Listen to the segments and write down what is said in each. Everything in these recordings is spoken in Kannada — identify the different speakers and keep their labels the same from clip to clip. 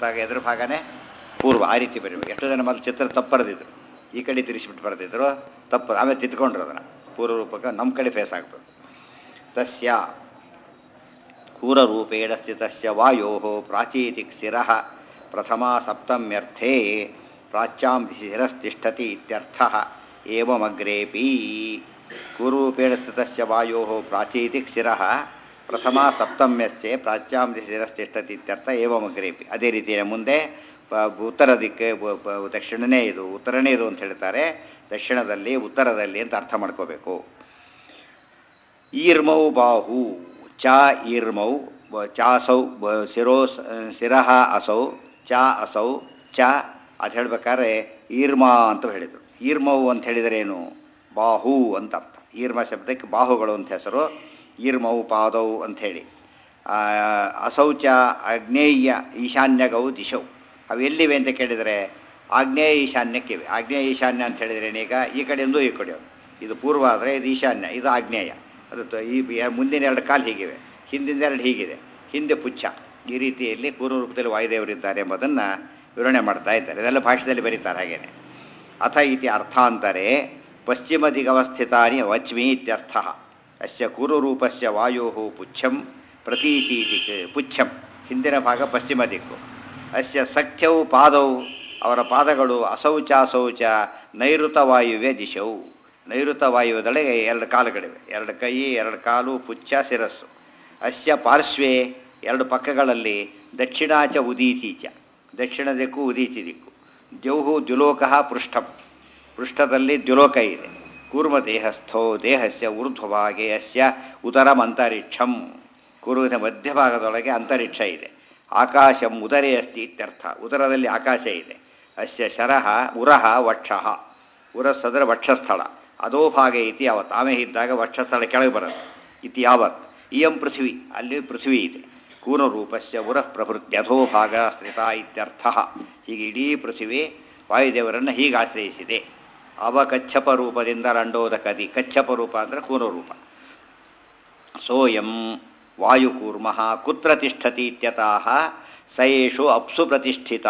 Speaker 1: ಸುತ್ತಾಗ ಎದುರು ಭಾಗನೇ ಪೂರ್ವ ಆ ರೀತಿ ಬರೀಬೇಕು ಎಷ್ಟೋ ಜನ ಮೊದಲು ಚಿತ್ರ ತಪ್ಪು ಬರೆದಿದ್ರು ಈ ಕಡೆ ತಿರ್ಗಿಸ್ಬಿಟ್ಟು ಬರೆದಿದ್ರು ತಪ್ಪು ಆಮೇಲೆ ತಿದ್ಕೊಂಡ್ರು ಅದನ್ನು ಪೂರ್ವ ರೂಪಕ್ಕೆ ನಮ್ಮ ಕಡೆ ಫೇಸ್ ಆಗಬೇಕು ತಸ್ಯ ಕೂರರೂಪೇಣ ಸ್ಥಿತಸ್ಯ ವಾಯೋ ಪ್ರಾಚೀತಿಕ್ ಶಿರಃ ಪ್ರಥಮ ಸಪ್ತಮ್ಯರ್ಥೇ ಪ್ರಾಚ್ಯಾಂ ದಿಶಿ ಶಿರಸ್ತಿಷ್ಠತಿ ಇತ್ಯರ್ಥಃ ಏವಮಗ್ರೇಪಿ ಕೂರೂಪೇಣ ಸ್ಥಿತಸ್ಯ ವಾಯೋ ಪ್ರಾಚೀತಿಕ್ ಶಿರಃ ಪ್ರಥಮ ಸಪ್ತಮ್ಯಶ್ಚೆ ಪ್ರಾಚ್ಯಾಂ ದಿಶಿ ಶಿರಸ್ತಿಷ್ಠತಿ ಇತ್ಯರ್ಥ ಏವಮಗ್ರೇಪಿ ಅದೇ ರೀತಿಯ ಮುಂದೆ ಪ- ಉತ್ತರ ದಿಕ್ಕೆ ಬ- ಬ- ದಕ್ಷಿಣನೇ ಇದು ಉತ್ತರನೇ ಇದು ಅಂತ ಹೇಳ್ತಾರೆ ದಕ್ಷಿಣದಲ್ಲಿ ಉತ್ತರದಲ್ಲಿ ಅಂತ ಅರ್ಥ ಮಾಡ್ಕೋಬೇಕು ಈರ್ಮೌ ಬಾಹು ಚ ಈರ್ಮೌ ಬ- ಚಾಸೌ ಬ- ಶಿರೋ ಸ- ಶಿರಃ ಅಸೌ ಚ ಅಸೌ ಚ ಅದು ಹೇಳ್ಬೇಕಾದ್ರೆ ಈರ್ಮ ಅಂತ ಹೇಳಿದರು ಈರ್ಮೌ ಅಂತ ಹೇಳಿದರೆ ಏನು ಬಾಹು ಅಂತ ಅರ್ಥ ಈರ್ಮ ಶಬ್ದಕ್ಕೆ ಬಾಹುಗಳು ಅಂತ ಹೆಸರು ಈರ್ಮೌ ಪಾದೌ ಅಂಥೇಳಿ ಅಸೌಚ ಆಗ್ನೇಯ ಈಶಾನ್ಯಗೌ ದಿಶೌ ಅವು ಎಲ್ಲಿವೆ ಅಂತ ಕೇಳಿದರೆ ಆಗ್ನೇಯ ಈಶಾನ್ಯಕ್ಕಿವೆ ಆಗ್ನೇಯ ಈಶಾನ್ಯ ಅಂತ ಹೇಳಿದರೆ ಏನೀಗ ಈ ಕಡೆಯಿಂದ ಈ ಕಡೆ ಒಂದು ಇದು ಪೂರ್ವ ಆದರೆ ಇದು ಈಶಾನ್ಯ ಇದು ಆಗ್ನೇಯ ಅದು ತ- ಈ ಬಿ- ಮುಂದಿನ ಎರಡು ಕಾಲು ಹೀಗಿವೆ ಹಿಂದಿನ ಎರಡು ಹೀಗಿದೆ ಹಿಂದೆ ಪುಚ್ಛ ಈ ರೀತಿಯಲ್ಲಿ ಪೂರ್ವ ರೂಪದಲ್ಲಿ ವಾಯುದೇವರಿದ್ದಾರೆ ಎಂಬುದನ್ನು ವಿವರಣೆ ಮಾಡ್ತಾ ಇದ್ದಾರೆ ಇದೆಲ್ಲ ಭಾಷೆಯಲ್ಲಿ ಬರೀತಾರೆ ಹಾಗೇನೆ ಅಥ ಇತಿ ಅರ್ಥಾಂತರೆ ಪಶ್ಚಿಮ ದಿಗವಸ್ಥಿತಾನಿ ವಚ್ಮಿ ಇತ್ಯರ್ಥ ಅಸ್ಯ ಕೂರುರೂಪಸ್ಯ ವಾಯೋ ಪುಚ್ಛಂ ಪ್ರತೀಚೀದಿಕ್ ಪುಚ್ಛಂ ಹಿಂದಿನ ಭಾಗ ಪಶ್ಚಿಮ ದಿಕ್ಕು ಅಸ್ಯ ಸಖ್ಯವು ಪಾದೌ ಅವರ ಪಾದಗಳು ಅಸೌಚ ಅಸೌಚ ನೈಋತ ವಾಯುವೆ ದಿಶೌ ನೈಋತ ವಾಯುವುದೊಳಗೆ ಎರಡು ಕಾಲುಗಳಿವೆ ಎರಡು ಕೈ ಎರಡು ಕಾಲು ಪುಚ್ಛ ಶಿರಸ್ಸು ಅಸ್ಯ ಪಾರ್ಶ್ವೇ ಎರಡು ಪಕ್ಕಗಳಲ್ಲಿ ದಕ್ಷಿಣಾಚ ಉದೀಚೀಚ ದಕ್ಷಿಣ ದಿಕ್ಕು ಉದೀಚಿ ದಿಕ್ಕು ದ್ಯೌಹು ದ್ಯುಲೋಕ ಪೃಷ್ಠಂ ಪೃಷ್ಠದಲ್ಲಿ ದ್ಯುಲೋಕ ಇದೆ ಕೂರ್ಮ ದೇಹಸ್ಥೋ ದೇಹಸ್ಯ ಊರ್ಧ್ವಭಾಗೆ ಅಸ್ಯ ಉದರಂ ಅಂತರಿಕ್ಷಂ ಕೂರ್ಮದ ಮಧ್ಯಭಾಗದೊಳಗೆ ಅಂತರಿಕ್ಷ ಇದೆ ಆಕಾಶಂ ಉದರೇ ಅಸ್ತಿ ಇತ್ಯರ್ಥ ಉದರದಲ್ಲಿ ಆಕಾಶ ಇದೆ ಅಸ್ಯ ಶರಃ ಉರಹ ವಕ್ಷಃ ಉರಸ್ಸಂದ್ರೆ ವಕ್ಷಸ್ಥಳ ಅದೋ ಭಾಗ ಇತಿ ಯಾವತ್ತು ಆಮೆ ಇದ್ದಾಗ ವಕ್ಷಸ್ಥಳ ಕೆಳಗೆ ಬರುತ್ತೆ ಇತಿ ಯಾವತ್ ಇಯಂ ಪೃಥ್ವಿ ಅಲ್ಲಿ ಪೃಥ್ವಿ ಇದೆ ಕೂರ್ಮರೂಪಸ್ಯ ಉರಃ ಪ್ರಭೃತಿ ಅಧೋ ಭಾಗ ಸ್ಥಿತ ಇತ್ಯರ್ಥ ಹೀಗೆ ಇಡೀ ಪೃಥ್ವಿ ವಾಯುದೇವರನ್ನು ಹೀಗೆ ಆಶ್ರಯಿಸಿದೆ ಅವ ಕಚ್ಚಪ ರೂಪದಿಂದ ರಂಡೋದ ಕದಿ ಕಚ್ಚಪ ರೂಪ ಅಂದರೆ ಕೂರ್ಮರೂಪ ಸೋಯಂ ವಾಯುಕೂರ್ಮ ಕುತ್ರ ತಿಷ್ಠತಿ ಇತ್ಯತಃ ಸಯೇಷು ಅಪ್ಸು ಪ್ರತಿಷ್ಠಿತ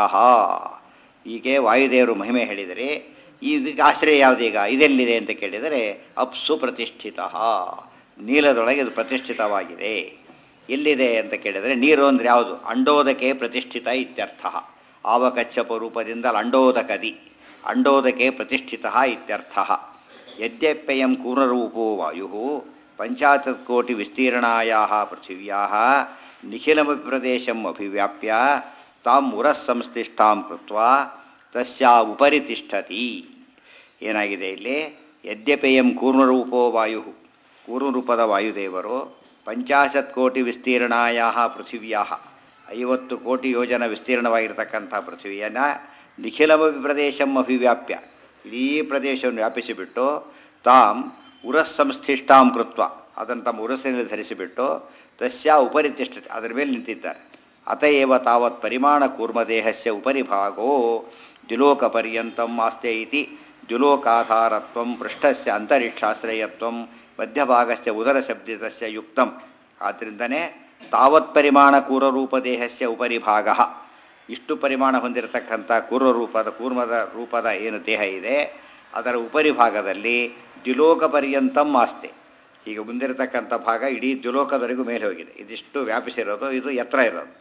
Speaker 1: ಹೀಗೆ ವಾಯುದೇವರು ಮಹಿಮೆ ಹೇಳಿದರೆ ಇದಕ್ಕೆ ಆಶ್ರಯ ಯಾವುದೀಗ ಇದೆಲ್ಲಿದೆ ಅಂತ ಕೇಳಿದರೆ ಅಪ್ಸು ಪ್ರತಿಷ್ಠಿತ ನೀಲದೊಳಗೆ ಇದು ಪ್ರತಿಷ್ಠಿತವಾಗಿದೆ ಎಲ್ಲಿದೆ ಅಂತ ಕೇಳಿದರೆ ನೀರು ಅಂದರೆ ಯಾವುದು ಅಂಡೋದಕ್ಕೆ ಪ್ರತಿಷ್ಠಿತ ಇತ್ಯರ್ಥ ಆವಕಚ್ಚಪ ರೂಪದಿಂದ ಅಂಡೋದಕದಿ ಅಂಡೋದಕೆ ಪ್ರತಿಷ್ಠಿತ ಇತ್ಯರ್ಥ ಯದ್ಯಪ್ಯಯಂ ಕೂರ್ಮರೂಪೋ ವಾಯು ಪಂಚಾಶತ್ಕೋಟಿ ವಿಸ್ತೀರ್ಣಾಯ ಪೃಥಿವ್ಯಾ ನಿಖಿಲಮಪಿ ಪ್ರದೇಶಂ ಅಭಿವ್ಯಾಪ್ಯ ತಾಂ ಉರಃ ಸಂಸ್ಥಿಷ್ಟಾಂ ಕೃತ್ವಾ ತಸ್ಯಾ ಉಪರಿ ತಿಷ್ಠತಿ ಏನಾಗಿದೆ ಇಲ್ಲಿ ಯದ್ಯಪೇಯಂ ಕೂರ್ಮರೂಪೋ ವಾಯು ಕೂರ್ಮರೂಪದ ವಾಯುದೇವರು ಪಂಚಾಶತ್ ಕೋಟಿ ವಿಸ್ತೀರ್ಣಾಯ ಪೃಥಿವ್ಯಾ ಐವತ್ತು ಕೋಟಿ ಯೋಜನ ವಿಸ್ತೀರ್ಣವಾಗಿರ್ತಕ್ಕಂಥ ಪೃಥ್ವಿಯನ್ನು ನಿಖಿಲಮಪಿ ಪ್ರದೇಶಂ ಅಭಿವ್ಯಾಪ್ಯ ಇಡೀ ಪ್ರದೇಶವನ್ನು ವ್ಯಾಪಿಸಿಬಿಟ್ಟು ತಾಂ ಉರಸ್ ಸಂಸ್ಥಿಷ್ಟಾಂ ಕೃತ್ವ ಅದನ್ನು ತಮ್ಮ ಉರಸ್ಸಿನಲ್ಲಿ ಧರಿಸಿಬಿಟ್ಟು ತಸ್ಯ ಉಪರಿ ತಿಷ್ಠತೆ ಅದರ ಮೇಲೆ ನಿಂತಿದ್ದಾರೆ ಅತಏವ ತಾವತ್ ಪರಿಮಾಣ ಕೂರ್ಮದೇಹಸ್ಯ ಉಪರಿ ಭಾಗೋ ದ್ಯುಲೋಕ ಪರ್ಯಂತಂ ಆಸ್ತೆ ಇತಿ ದ್ಯುಲೋಕಾಧಾರತ್ವಂ ಪೃಷ್ಠಸ್ಯ ಅಂತರಿಕ್ಷಾಶ್ರಯತ್ವಂ ಮಧ್ಯಭಾಗಸ್ಯ ಉದರ ಶಬ್ದಿತಸ್ಯ ಯುಕ್ತಂ ಆದ್ದರಿಂದನೇ ತಾವತ್ ಪರಿಮಾಣ ಕೂರರೂಪದೇಹಸ್ಯ ಉಪರಿ ಭಾಗ ಇಷ್ಟು ಪರಿಮಾಣ ಹೊಂದಿರತಕ್ಕಂಥ ಕೂರ್ವರೂಪದ ಕೂರ್ಮದ ರೂಪದ ಏನು ದೇಹ ಇದೆ ಅದರ ಉಪರಿ ಭಾಗದಲ್ಲಿ ದ್ಯುಲೋಕ ಪರ್ಯಂತಂ ಆಸ್ತೆ ಈಗ ಮುಂದಿರತಕ್ಕಂಥ ಭಾಗ ಇಡೀ ದ್ಯುಲೋಕದವರೆಗೂ ಮೇಲೆ ಹೋಗಿದೆ ಇದಿಷ್ಟು ವ್ಯಾಪಿಸಿರೋದು ಇದು ಎತ್ತರ ಇರೋದು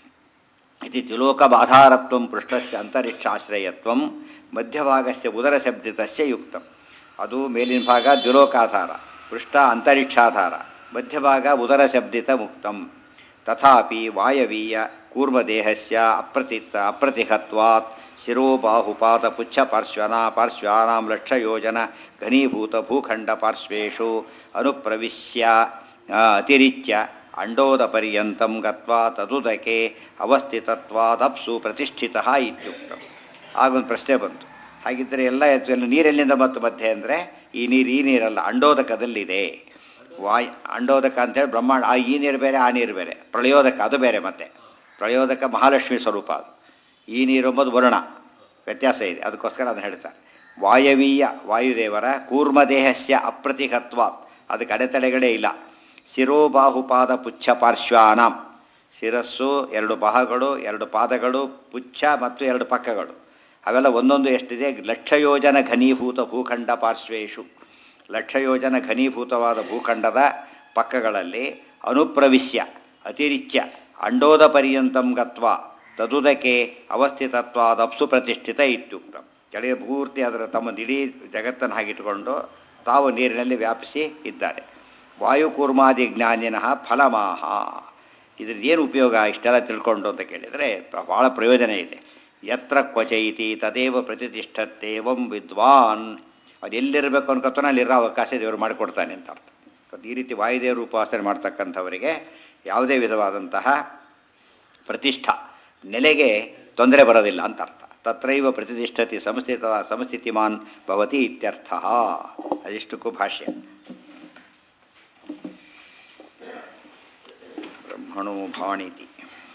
Speaker 1: ಇದು ದ್ಯುಲೋಕ ಬಾಧಾರತ್ವಂ ಪೃಷ್ಠಸ್ಯ ಅಂತರಿಕ್ಷಾಶ್ರಯತ್ವಂ ಮಧ್ಯಭಾಗಸ್ಯ ಉದರ ಶಬ್ದಿತಸ್ಯ ಯುಕ್ತಂ ಅದು ಮೇಲಿನ ಭಾಗ ದ್ಯುಲೋಕಾಧಾರ ಪೃಷ್ಠ ಅಂತರಿಕ್ಷಾಧಾರ ಮಧ್ಯಭಾಗ ಉದರ ಶಬ್ದಿತ ಮುಕ್ತಂ ತಥಾಪಿ ವಾಯವೀಯ ಕೂರ್ಮದೇಹಸ್ಯ ಅಪ್ರತಿತ್ತ ಅಪ್ರತಿಹತ್ವಾತ್ ಶಿರೋಬಾಹುಪಾದ ಪುಚ್ಛ ಪಾರ್ಶ್ವನ ಪಾರ್ಶ್ವಾನಾಂ ಲಕ್ಷಯೋಜನ ಘನೀಭೂತ ಭೂಖಂಡ ಪಾರ್ಶ್ವೇಷು ಅನುಪ್ರವಿಶ್ಯ ಆ, ಅತಿರಿಚ್ಯ ಅಂಡೋದ ಪರ್ಯಂತಂ ಗತ್ವಾ ತದುದಕೆ ಅವಸ್ಥಿತತ್ವಾದಪ್ಸು ಪ್ರತಿಷ್ಠಿತ ಇತ್ಯುಕ್ತಂ ಆಗೊಂದು ಪ್ರಶ್ನೆ ಬಂತು ಹಾಗಿದ್ದರೆ ಎಲ್ಲ ಎತ್ತು ಎಲ್ಲ ನೀರೆಲ್ಲಿಂದ ಮತ್ತು ಮಧ್ಯೆ ಅಂದರೆ ಈ ನೀರು ಈ ನೀರಲ್ಲ ಅಂಡೋದಕದಲ್ಲಿದೆ ವಾಯ್ ಅಂಡೋದಕ ಅಂತೇಳಿ ಬ್ರಹ್ಮಾಂಡ ಆ ಈ ನೀರು ಬೇರೆ ಆ ನೀರು ಬೇರೆ ಪ್ರಳಯೋದಕ ಅದು ಬೇರೆ ಮತ್ತೆ ಪ್ರಳಯೋದಕ ಮಹಾಲಕ್ಷ್ಮಿ ಸ್ವರೂಪ ಅದು ಈ ನೀರು ಎಂಬುದು ವರುಣ ವ್ಯತ್ಯಾಸ ಇದೆ ಅದಕ್ಕೋಸ್ಕರ ಅದನ್ನು ಹೇಳ್ತಾರೆ ವಾಯವೀಯ ವಾಯುದೇವರ ಕೂರ್ಮದೇಹಸ್ಯ ಅಪ್ರತಿಹತ್ವ ಅದಕ್ಕೆ ಅಡೆತಡೆಗಳೇ ಇಲ್ಲ ಶಿರೋಬಾಹುಪಾದ ಪುಚ್ಛ ಪಾರ್ಶ್ವಾನಾಂ ಶಿರಸ್ಸು ಎರಡು ಬಾಹಗಳು ಎರಡು ಪಾದಗಳು ಪುಚ್ಛ ಮತ್ತು ಎರಡು ಪಕ್ಕಗಳು ಅವೆಲ್ಲ ಒಂದೊಂದು ಎಷ್ಟಿದೆ ಲಕ್ಷ ಯೋಜನ ಘನೀಭೂತ ಭೂಖಂಡ ಪಾರ್ಶ್ವೇಶು ಲಕ್ಷ ಯೋಜನ ಘನೀಭೂತವಾದ ಭೂಖಂಡದ ಪಕ್ಕಗಳಲ್ಲಿ ಅನುಪ್ರವಿಶ್ಯ ಅತಿರಿಚ್ಯ ಅಂಡೋದ ಪರ್ಯಂತಂ ಗತ್ವ ತದುದಕ್ಕೆ ಅವಸ್ಥಿತತ್ವಾದಪ್ಸು ಪ್ರತಿಷ್ಠಿತ ಇತ್ಯುಕ್ತ ಕೆಳಗೆ ಪೂರ್ತಿ ಅದರ ತಮ್ಮ ಇಡೀ ಜಗತ್ತನ್ನು ಹಾಗಿಟ್ಟುಕೊಂಡು ತಾವು ನೀರಿನಲ್ಲಿ ವ್ಯಾಪಿಸಿ ಇದ್ದಾರೆ ವಾಯುಕೂರ್ಮಾದಿ ಜ್ಞಾನಿನಃ ಫಲಮಾಹ ಇದ್ರದ್ದು ಏನು ಉಪಯೋಗ ಇಷ್ಟೆಲ್ಲ ತಿಳ್ಕೊಂಡು ಅಂತ ಕೇಳಿದರೆ ಭಾಳ ಪ್ರಯೋಜನ ಇದೆ ಯತ್ರ ಕ್ವಚೈತಿ ತದೇವ ಪ್ರತಿಷ್ಠತ್ತೇವಂ ವಿದ್ವಾನ್ ಅದು ಎಲ್ಲಿರಬೇಕು ಅನ್ಕೋತಾನೆ ಅಲ್ಲಿರೋ ಅವಕಾಶ ದೇವರು ಮಾಡಿಕೊಡ್ತಾನೆ ಅಂತ ಅರ್ಥ ಅದು ಈ ರೀತಿ ವಾಯುದೇವರು ಉಪಾಸನೆ ಮಾಡ್ತಕ್ಕಂಥವರಿಗೆ ಯಾವುದೇ ವಿಧವಾದಂತಹ ಪ್ರತಿಷ್ಠಾ ನೆಲೆಗೆ ತೊಂದರೆ ಬರೋದಿಲ್ಲ ಅಂತ ಅರ್ಥ ತತ್ರೈವ ಪ್ರತಿಷ್ಠತಿ ಸಂಸ್ಥಿತ ಸಂಸ್ಥಿತಿಮಾನ್ ಭವತಿ ಇತ್ಯರ್ಥ ಅದಿಷ್ಟಕ್ಕೂ ಭಾಷ್ಯ ಬ್ರಹ್ಮಣೋ ಭಾಣಿತಿ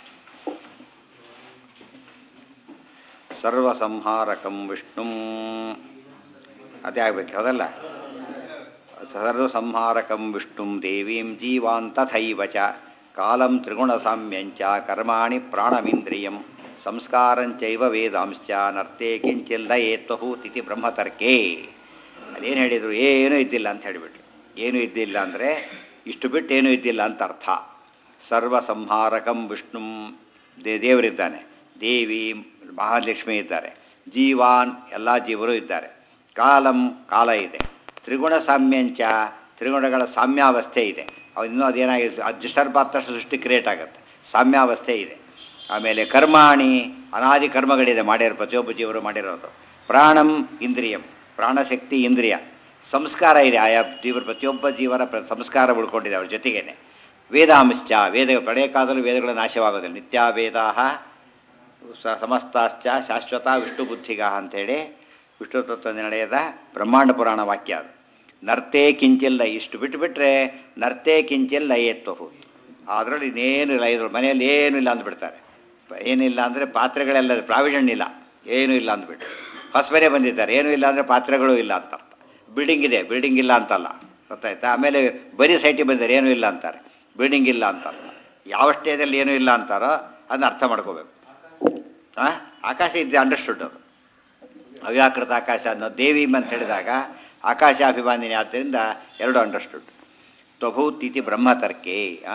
Speaker 1: ಸರ್ವಸಂಹಾರಕಂ ವಿಷ್ಣು ಅದೇ ಆಗ್ಬೇಕು ಹೌದಲ್ಲ ಸರ್ವಸಂಹಾರಕಂ ವಿಷ್ಣು ದೇವೀಂ ಜೀವಾನ್ ತಥೈವ ಚ ಕಾಲಂ ತ್ರಿಗುಣಸಾಮ್ಯಂಚ ಕರ್ಮಾಣಿ ಪ್ರಾಣಮಿಂದ್ರಿಯಂ ಸಂಸ್ಕಾರಂಚೈವ ವೇದಾಂಶ್ಚ ನರ್ತೆ ಕಿಂಚಿಲ್ಲ ಏತ್ವಹೂತಿಥಿ ಬ್ರಹ್ಮತರ್ಕೆ ಅದೇನು ಹೇಳಿದರು ಏನೂ ಇದ್ದಿಲ್ಲ ಅಂತ ಹೇಳಿಬಿಟ್ರು ಏನೂ ಇದ್ದಿಲ್ಲ ಅಂದರೆ ಇಷ್ಟು ಬಿಟ್ಟು ಏನೂ ಇದ್ದಿಲ್ಲ ಅಂತ ಅರ್ಥ ಸರ್ವಸಂಹಾರಕಂ ವಿಷ್ಣು ದೇ ದೇವರಿದ್ದಾನೆ ದೇವಿ ಮಹಾಲಕ್ಷ್ಮಿ ಇದ್ದಾರೆ ಜೀವಾನ್ ಎಲ್ಲ ಜೀವರು ಇದ್ದಾರೆ ಕಾಲಂ ಕಾಲ ಇದೆ ತ್ರಿಗುಣ ಸಾಮ್ಯಂಚ ತ್ರಿಗುಣಗಳ ಸಾಮ್ಯಾವಸ್ಥೆ ಇದೆ ಅವು ಇನ್ನೂ ಅದೇನಾಗಿದೆ ಅದು ಡಿಸ್ಟರ್ಬ್ ಆದ ತಕ್ಷಣ ಸೃಷ್ಟಿ ಕ್ರಿಯೇಟ್ ಆಗುತ್ತೆ ಸಾಮ್ಯಾವಸ್ಥೆ ಇದೆ ಆಮೇಲೆ ಕರ್ಮಾಣಿ ಅನಾದಿ ಕರ್ಮಗಳಿದೆ ಮಾಡಿರೋ ಪ್ರತಿಯೊಬ್ಬ ಜೀವರು ಮಾಡಿರೋದು ಪ್ರಾಣಂ ಇಂದ್ರಿಯಂ ಪ್ರಾಣಶಕ್ತಿ ಇಂದ್ರಿಯ ಸಂಸ್ಕಾರ ಇದೆ ಆಯಾ ಜೀವರ ಪ್ರತಿಯೊಬ್ಬ ಜೀವನ ಪ್ರ ಸಂಸ್ಕಾರ ಉಳ್ಕೊಂಡಿದೆ ಅವ್ರ ಜೊತೆಗೇನೆ ವೇದಾಂಶ್ಚ ವೇದ ಪ್ರಳಯ ಕಾಲದಲ್ಲೂ ವೇದಗಳು ನಾಶವಾಗೋದಿಲ್ಲ ನಿತ್ಯ ವೇದಾ ಸ ಸಮಸ್ತಾಶ್ಚ ಶಾಶ್ವತ ವಿಷ್ಣು ಬುದ್ಧಿಗ ಅಂಥೇಳಿ ವಿಷ್ಣು ತತ್ವ ನಡೆಯದ ಬ್ರಹ್ಮಾಂಡ ಪುರಾಣ ವಾಕ್ಯ ಅದು ನರ್ತೆ ಕಿಂಚಿಲ್ಲ ಇಷ್ಟು ಬಿಟ್ಟುಬಿಟ್ರೆ ನರ್ತೆ ಕಿಂಚಿಲ್ಲ ಎತ್ತು ಅದರಲ್ಲಿ ಇನ್ನೇನು ಇಲ್ಲ ಇದ್ರ ಮನೆಯಲ್ಲಿ ಏನೂ ಇಲ್ಲ ಅಂದ್ಬಿಡ್ತಾರೆ ಏನಿಲ್ಲ ಅಂದರೆ ಪಾತ್ರೆಗಳೆಲ್ಲ ಪ್ರಾವಿಷನ್ ಇಲ್ಲ ಏನೂ ಇಲ್ಲ ಅಂದ್ಬಿಟ್ಟು ಹೊಸಬರೇ ಬಂದಿದ್ದಾರೆ ಏನೂ ಇಲ್ಲ ಅಂದರೆ ಪಾತ್ರೆಗಳು ಇಲ್ಲ ಅಂತ ಅರ್ಥ ಬಿಲ್ಡಿಂಗ್ ಇದೆ ಬಿಲ್ಡಿಂಗ್ ಇಲ್ಲ ಅಂತಲ್ಲ ಗೊತ್ತಾಯ್ತಾ ಆಮೇಲೆ ಬರೀ ಸೈಟಿಗೆ ಬಂದಿದ್ದಾರೆ ಏನೂ ಇಲ್ಲ ಅಂತಾರೆ ಬಿಲ್ಡಿಂಗ್ ಇಲ್ಲ ಅಂತ ಅರ್ಥ ಯಾವ ಸ್ಟೇಜಲ್ಲಿ ಏನೂ ಇಲ್ಲ ಅಂತಾರೋ ಅದನ್ನ ಅರ್ಥ ಮಾಡ್ಕೋಬೇಕು ಹಾಂ ಆಕಾಶ ಇದ್ದೆ ಅಂಡರ್ಸ್ಟುಡ್ ಅವರು ಅವ್ಯಾಕೃತ ಆಕಾಶ ಅನ್ನೋ ದೇವಿ ಅಂತ ಹೇಳಿದಾಗ ಆಕಾಶಾಭಿಮಾನಿನಿ ಆದ್ದರಿಂದ ಎರಡು ಅಂಡರ್ಸ್ಟುಡ್ ತ್ವಭೂತ್ ಇತಿ ಬ್ರಹ್ಮತರ್ಕೆ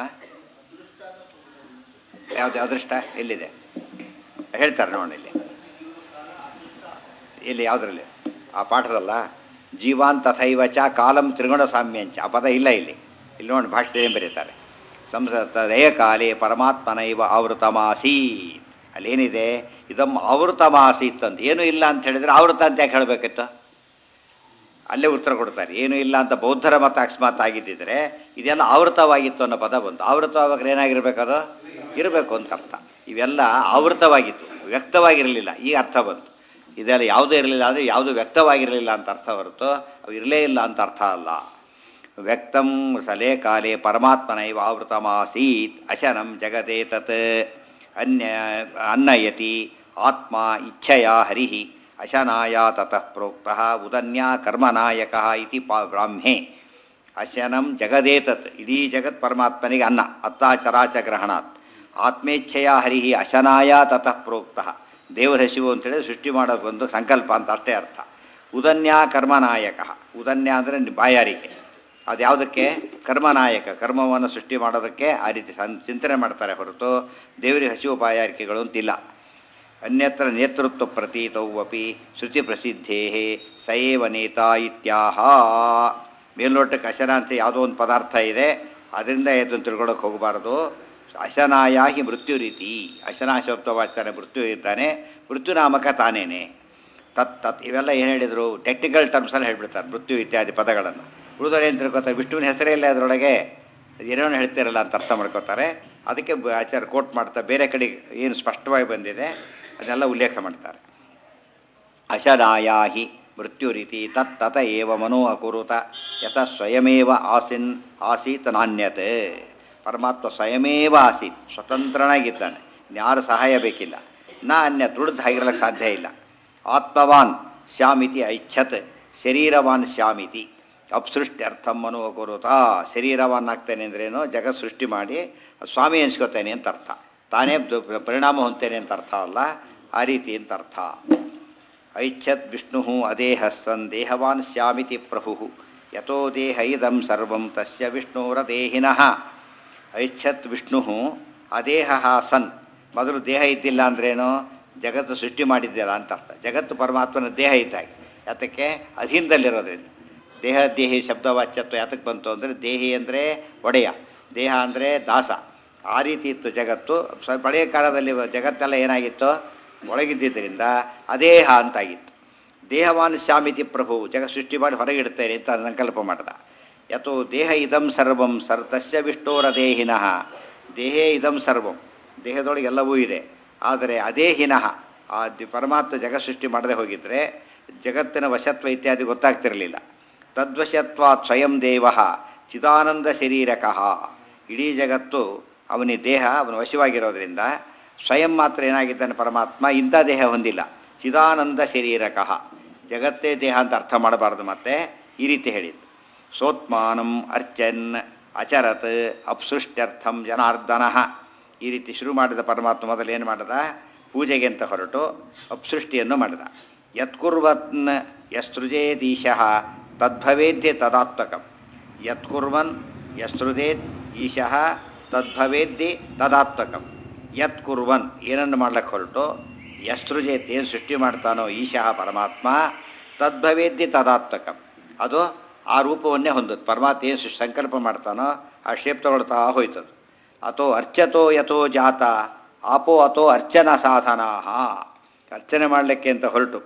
Speaker 1: ಯಾವುದು ಅದೃಷ್ಟ ಎಲ್ಲಿದೆ ಹೇಳ್ತಾರೆ ನೋಡಿ ಇಲ್ಲಿ ಇಲ್ಲಿ ಯಾವುದರಲ್ಲಿ ಆ ಪಾಠದಲ್ಲ ಜೀವಾನ್ ತಥೈವ ಚ ಕಾಲಂ ತ್ರಿಗುಣ ಸಾಮ್ಯಂಚ ಆ ಪದ ಇಲ್ಲ ಇಲ್ಲಿ ಇಲ್ಲಿ ನೋಡಿ ಭಾಷೆದೇನು ಬರೀತಾರೆ ಸಂಸ ತದಯ ಕಾಲೇ ಪರಮಾತ್ಮನೈವ ಆವೃತಮಾಸೀತ್ ಅಲ್ಲೇನಿದೆ ಇದಮ್ಮ ಆವೃತಮಾಸೀತ್ ಅಂತ ಏನೂ ಇಲ್ಲ ಅಂತ ಹೇಳಿದರೆ ಆವೃತ ಅಂತ ಯಾಕೆ ಹೇಳಬೇಕಿತ್ತು ಅಲ್ಲೇ ಉತ್ತರ ಕೊಡ್ತಾರೆ ಏನೂ ಇಲ್ಲ ಅಂತ ಬೌದ್ಧರ ಮತ ಅಕಸ್ಮಾತ್ ಆಗಿದ್ದಿದ್ರೆ ಇದೆಲ್ಲ ಆವೃತವಾಗಿತ್ತು ಅನ್ನೋ ಪದ ಬಂತು ಆವೃತವಾಗ್ರೆ ಏನಾಗಿರ್ಬೇಕದು ಇರಬೇಕು ಅಂತ ಅರ್ಥ ಇವೆಲ್ಲ ಆವೃತವಾಗಿತ್ತು ವ್ಯಕ್ತವಾಗಿರಲಿಲ್ಲ ಈ ಅರ್ಥ ಬಂತು ಇದೆಲ್ಲ ಯಾವುದೂ ಇರಲಿಲ್ಲ ಅಂದರೆ ಯಾವುದು ವ್ಯಕ್ತವಾಗಿರಲಿಲ್ಲ ಅಂತ ಅರ್ಥ ಹೊರತು ಅವು ಇರಲೇ ಇಲ್ಲ ಅಂತ ಅರ್ಥ ಅಲ್ಲ ವ್ಯಕ್ತಂ ಸಲೇ ಕಾಲೇ ಪರಮಾತ್ಮನೈವ ಆವೃತಮಾಸೀತ್ ಅಶನಂ ಜಗದೇ ತತ್ ಅನ್ಯ ಅನ್ನಯತಿ ಆತ್ಮ ಇಚ್ಛೆಯ ಹರಿ ಅಶನಾಯ ತತಃ ಪ್ರೋಕ್ತಃ ಉದನ್ಯ ಕರ್ಮನಾಯಕ ಇತಿ ಪಾ ಬ್ರಾಹ್ಮೆ ಅಶನಂ ಜಗದೇತತ್ ಇಡೀ ಜಗತ್ ಪರಮಾತ್ಮನಿಗೆ ಅನ್ನ ಅತ್ತಾಚರಾಚ ಗ್ರಹಣಾತ್ ಆತ್ಮೇಚ್ಛೆಯ ಹರಿ ಅಶನಾಯ ತತಃ ಪ್ರೋಕ್ತಃ ದೇವರ ಹಸಿವು ಅಂತೇಳಿ ಸೃಷ್ಟಿ ಮಾಡೋದು ಒಂದು ಸಂಕಲ್ಪ ಅಂತ ಅಷ್ಟೇ ಅರ್ಥ ಉದನ್ಯ ಕರ್ಮನಾಯಕ ಉದನ್ಯ ಅಂದರೆ ಬಾಯಾರಿಕೆ ಅದು ಯಾವುದಕ್ಕೆ ಕರ್ಮನಾಯಕ ಕರ್ಮವನ್ನು ಸೃಷ್ಟಿ ಮಾಡೋದಕ್ಕೆ ಆ ರೀತಿ ಸಂ ಚಿಂತನೆ ಮಾಡ್ತಾರೆ ಹೊರತು ದೇವರಿಗೆ ಹಸಿವು ಬಾಯಾರಿಕೆಗಳು ಅಂತಿಲ್ಲ ಅನ್ಯತ್ರ ನೇತೃತ್ವ ಪ್ರತೀತೌ ಅಪಿ ಶ್ರುತಿ ಪ್ರಸಿದ್ಧೇ ಸಯೇವ ನೇತಾ ಇತ್ಯಾಹ ಮೇಲ್ನೋಟಕ್ಕೆ ಅಶನ ಅಂತ ಯಾವುದೋ ಒಂದು ಪದಾರ್ಥ ಇದೆ ಅದರಿಂದ ಎದ್ದು ತಿಳ್ಕೊಳ್ಳೋಕೆ ಹೋಗಬಾರ್ದು ಅಶನಾಯ ಹಿ ಮೃತ್ಯು ರೀತಿ ಅಶನ ಶಬ್ದವಾಚಾರ ಮೃತ್ಯು ಇದ್ದಾನೆ ಮೃತ್ಯುನಾಮಕ ತಾನೇನೆ ತತ್ ತತ್ ಇವೆಲ್ಲ ಏನು ಹೇಳಿದರು ಟೆಕ್ನಿಕಲ್ ಟರ್ಮ್ಸಲ್ಲಿ ಹೇಳ್ಬಿಡ್ತಾರೆ ಮೃತ್ಯು ಇತ್ಯಾದಿ ಪದಗಳನ್ನು ಉಳಿದವರು ಏನು ತಿಳ್ಕೊತಾರೆ ವಿಷ್ಣುವಿನ ಹೆಸರೇ ಇಲ್ಲ ಅದರೊಳಗೆ ಏನೇನು ಹೇಳ್ತಿರಲ್ಲ ಅಂತ ಅರ್ಥ ಮಾಡ್ಕೋತಾರೆ ಅದಕ್ಕೆ ಬ- ಆಚಾರ ಕೋಟ್ ಮಾಡ್ತಾರೆ ಬೇರೆ ಕಡೆ ಏನು ಸ್ಪಷ್ಟವಾಗಿ ಬಂದಿದೆ ಅದನ್ನೆಲ್ಲ ಉಲ್ಲೇಖ ಮಾಡ್ತಾರೆ ಅಶನಾಯಾಹಿ ಮೃತ್ಯುರಿತಿ ತತ್ ತತ ಏವ ಮನೋ ಅಕುರುತ ಯತ ಸ್ವಯಮೇವ ಆಸಿನ್ ಆಸೀತ್ ನಾಣ್ಯತೆ ಪರಮಾತ್ಮ ಸ್ವಯಮೇವ ಆಸೀತ್ ಸ್ವತಂತ್ರನಾಗಿದ್ದಾನೆ ಯಾರು ಸಹಾಯ ಬೇಕಿಲ್ಲ ನಾ ಅನ್ಯ ದುಡ್ದು ಆಗಿರಲಿಕ್ಕೆ ಸಾಧ್ಯ ಇಲ್ಲ ಆತ್ಮವಾನ್ ಶ್ಯಾಮಿತಿ ಐಚ್ಛತ್ ಶರೀರವಾನ್ ಶ್ಯಾಮಿತಿ ಅಪ್ಸೃಷ್ಟ್ಯರ್ಥಂ ಮನೋ ಅಕುರುತ ಶರೀರವಾನ್ ಆಗ್ತೇನೆ ಅಂದ್ರೇನು ಜಗತ್ ಸೃಷ್ಟಿ ಮಾಡಿ ಸ್ವಾಮಿ ಎನ್ಸ್ಕೊತೇನೆ ಅಂತ ಅರ್ಥ ತಾನೇ ದ- ಪರಿಣಾಮ ಹೊಂತೇನೆ ಅಂತ ಅರ್ಥ ಅಲ್ಲ ಆ ರೀತಿ ಅಂತ ಅರ್ಥ ಐಚ್ಛತ್ ವಿಷ್ಣು ಅದೇಹ ಸನ್ ದೇಹವಾನ್ ಸ್ಯಾಮಿತಿ ಪ್ರಭು ಯಥೋ ದೇಹ ಇದಂ ಸರ್ವಂ ತಸ್ಯ ವಿಷ್ಣುರದೇಹಿನಃ ಐಚ್ಛತ್ ವಿಷ್ಣು ಅದೇಹ ಸನ್ ಮೊದಲು ದೇಹ ಇದ್ದಿಲ್ಲ ಅಂದ್ರೇನು ಜಗತ್ತು ಸೃಷ್ಟಿ ಮಾಡಿದ್ದಿಲ್ಲ ಅಂತ ಅರ್ಥ ಜಗತ್ತು ಪರಮಾತ್ಮನ ದೇಹ ಇದ್ದಾಗೆ ಯಾತಕ್ಕೆ ಅಧೀನದಲ್ಲಿರೋದ್ರಿಂದ ದೇಹ ದೇಹಿ ಶಬ್ದವಾಚ್ಯತ್ವ ಯಾತಕ್ಕೆ ಬಂತು ಅಂದರೆ ದೇಹಿ ಅಂದರೆ ಒಡೆಯ ದೇಹ ಅಂದರೆ ದಾಸ ಆ ರೀತಿ ಇತ್ತು ಜಗತ್ತು ಸ್ವಲ್ಪ ಹಳೆಯ ಕಾಲದಲ್ಲಿ ಜಗತ್ತೆಲ್ಲ ಏನಾಗಿತ್ತು ಒಳಗಿದ್ದಿದ್ದರಿಂದ ಅದೇಹ ಅಂತಾಗಿತ್ತು ದೇಹವಾನ್ ಶ್ಯಾಮಿತಿ ಪ್ರಭು ಜಗ ಸೃಷ್ಟಿ ಮಾಡಿ ಹೊರಗಿಡ್ತೇನೆ ಅಂತ ಸಂಕಲ್ಪ ಮಾಡ್ದ ಯಥೋ ದೇಹ ಇದಂ ಸರ್ವಂ ಸರ್ ತಸ್ಯ ವಿಷ್ಣೋರ ದೇಹಿನಃ ದೇಹೇ ಇದಂ ಸರ್ವಂ ದೇಹದೊಳಗೆ ಎಲ್ಲವೂ ಇದೆ ಆದರೆ ಅದೇಹಿನಃ ಆ ದಿ- ಪರಮಾತ್ಮ ಜಗ ಸೃಷ್ಟಿ ಮಾಡದೆ ಹೋಗಿದ್ರೆ ಜಗತ್ತಿನ ವಶತ್ವ ಇತ್ಯಾದಿ ಗೊತ್ತಾಗ್ತಿರಲಿಲ್ಲ ತದ್ವಶತ್ವಾತ್ ಸ್ವಯಂ ದೇವ ಚಿದಾನಂದ ಶರೀರಕಃ ಇಡೀ ಜಗತ್ತು ಅವನಿ ದೇಹ ಅವನ ವಶವಾಗಿರೋದ್ರಿಂದ ಸ್ವಯಂ ಮಾತ್ರ ಏನಾಗಿದ್ದಾನೆ ಪರಮಾತ್ಮ ಇಂಥ ದೇಹ ಹೊಂದಿಲ್ಲ ಚಿದಾನಂದ ಶರೀರಕಃ ಜಗತ್ತೇ ದೇಹ ಅಂತ ಅರ್ಥ ಮಾಡಬಾರ್ದು ಮತ್ತೆ ಈ ರೀತಿ ಹೇಳಿದ್ದು ಸೋತ್ಮಾನಂ ಅರ್ಚನ್ ಅಚರತ್ ಅಪ್ಸೃಷ್ಟ್ಯರ್ಥಂ ಜನಾರ್ದನಃ ಈ ರೀತಿ ಶುರು ಮಾಡಿದ ಪರಮಾತ್ಮ ಮೊದಲು ಏನು ಮಾಡಿದ ಪೂಜೆಗೆ ಅಂತ ಹೊರಟು ಅಪ್ಸೃಷ್ಟಿಯನ್ನು ಮಾಡಿದ ಯತ್ಕುರ್ವನ್ ಯಸೃಜೇದೀಶಃ ತದ್ಭವೇದ್ಯ ತದಾತ್ಮಕಂ ಯತ್ಕುರ್ವನ್ ಯಸೃಜೇತ್ ಈಶಃ ತದ್ಭವೇದ್ಯ ತದಾತ್ಮಕಂ ಯತ್ ಕುರ್ವನ್ ಏನನ್ನು ಮಾಡ್ಲಿಕ್ಕೆ ಹೊರಟು ಯಸೃಜೇತ್ ಏನು ಸೃಷ್ಟಿ ಮಾಡ್ತಾನೋ ಈಶಃ ಪರಮಾತ್ಮ ತದ್ಭವೇದ್ಯ ತದಾತ್ಮಕಂ ಅದು ಆ ರೂಪವನ್ನೇ ಹೊಂದುತ್ತೆ ಪರಮಾತ್ಮ ಏನು ಸೃಷ್ಟಿ ಸಂಕಲ್ಪ ಮಾಡ್ತಾನೋ ಆ ಶೇಪ್ ತಗೊಳ್ತಾ ಹೋಯ್ತದು ಅಥೋ ಅರ್ಚತೋ ಯಥೋ ಜಾತ ಆಪೋ ಅಥೋ ಅರ್ಚನಾ ಸಾಧನಾ ಅರ್ಚನೆ ಮಾಡಲಿಕ್ಕೆ ಅಂತ ಹೊರಟು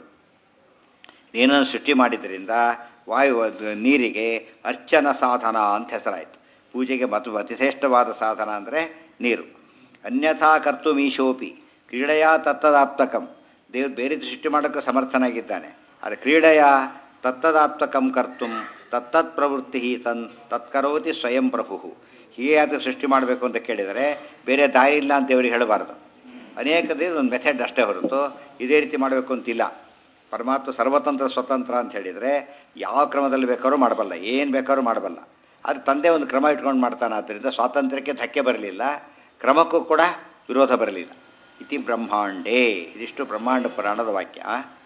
Speaker 1: ಏನನ್ನು ಸೃಷ್ಟಿ ಮಾಡಿದ್ರಿಂದ ವಾಯು ಅದು ನೀರಿಗೆ ಅರ್ಚನ ಸಾಧನ ಅಂತ ಹೆಸರಾಯಿತು ಪೂಜೆಗೆ ಮತ್ತು ಅತಿಶ್ರೇಷ್ಠವಾದ ಸಾಧನ ಅಂದರೆ ನೀರು ಅನ್ಯಥಾ ಕರ್ತು ಮೀಶೋಪಿ ಕ್ರೀಡೆಯ ತತ್ತದಾತ್ಮಕಂ ದೇವ್ರು ಬೇರೆ ಸೃಷ್ಟಿ ಮಾಡೋಕ್ಕೆ ಸಮರ್ಥನಾಗಿದ್ದಾನೆ ಆದರೆ ಕ್ರೀಡೆಯ ತತ್ತದಾತ್ಮಕಂ ಕರ್ತು ತತ್ತತ್ ಪ್ರವೃತ್ತಿ ತನ್ ತತ್ಕರೋತಿ ಸ್ವಯಂ ಪ್ರಭು ಹೀಗೆ ಅದಕ್ಕೆ ಸೃಷ್ಟಿ ಮಾಡಬೇಕು ಅಂತ ಕೇಳಿದರೆ ಬೇರೆ ದಾರಿ ಇಲ್ಲ ಅಂತ ದೇವರಿಗೆ ಹೇಳಬಾರ್ದು ಅನೇಕ ದೇವರು ಒಂದು ಮೆಥಡ್ ಅಷ್ಟೇ ಹೊರತು ಇದೇ ರೀತಿ ಮಾಡಬೇಕು ಅಂತಿಲ್ಲ ಪರಮಾತ್ಮ ಸರ್ವತಂತ್ರ ಸ್ವತಂತ್ರ ಅಂತ ಹೇಳಿದರೆ ಯಾವ ಕ್ರಮದಲ್ಲಿ ಬೇಕಾದ್ರೂ ಮಾಡಬಲ್ಲ ಏನು ಬೇಕಾದ್ರೂ ಮಾಡಬಲ್ಲ ಆದರೆ ತಂದೆ ಒಂದು ಕ್ರಮ ಇಟ್ಕೊಂಡು ಮಾಡ್ತಾನೆ ಆದ್ದರಿಂದ ಸ್ವಾತಂತ್ರ್ಯಕ್ಕೆ ಧಕ್ಕೆ ಬರಲಿಲ್ಲ ಕ್ರಮಕ್ಕೂ ಕೂಡ ವಿರೋಧ ಬರಲಿಲ್ಲ ಇತಿ ಬ್ರಹ್ಮಾಂಡೇ ಇದಿಷ್ಟು ಬ್ರಹ್ಮಾಂಡ ಪುರಾಣದ ವಾಕ್ಯ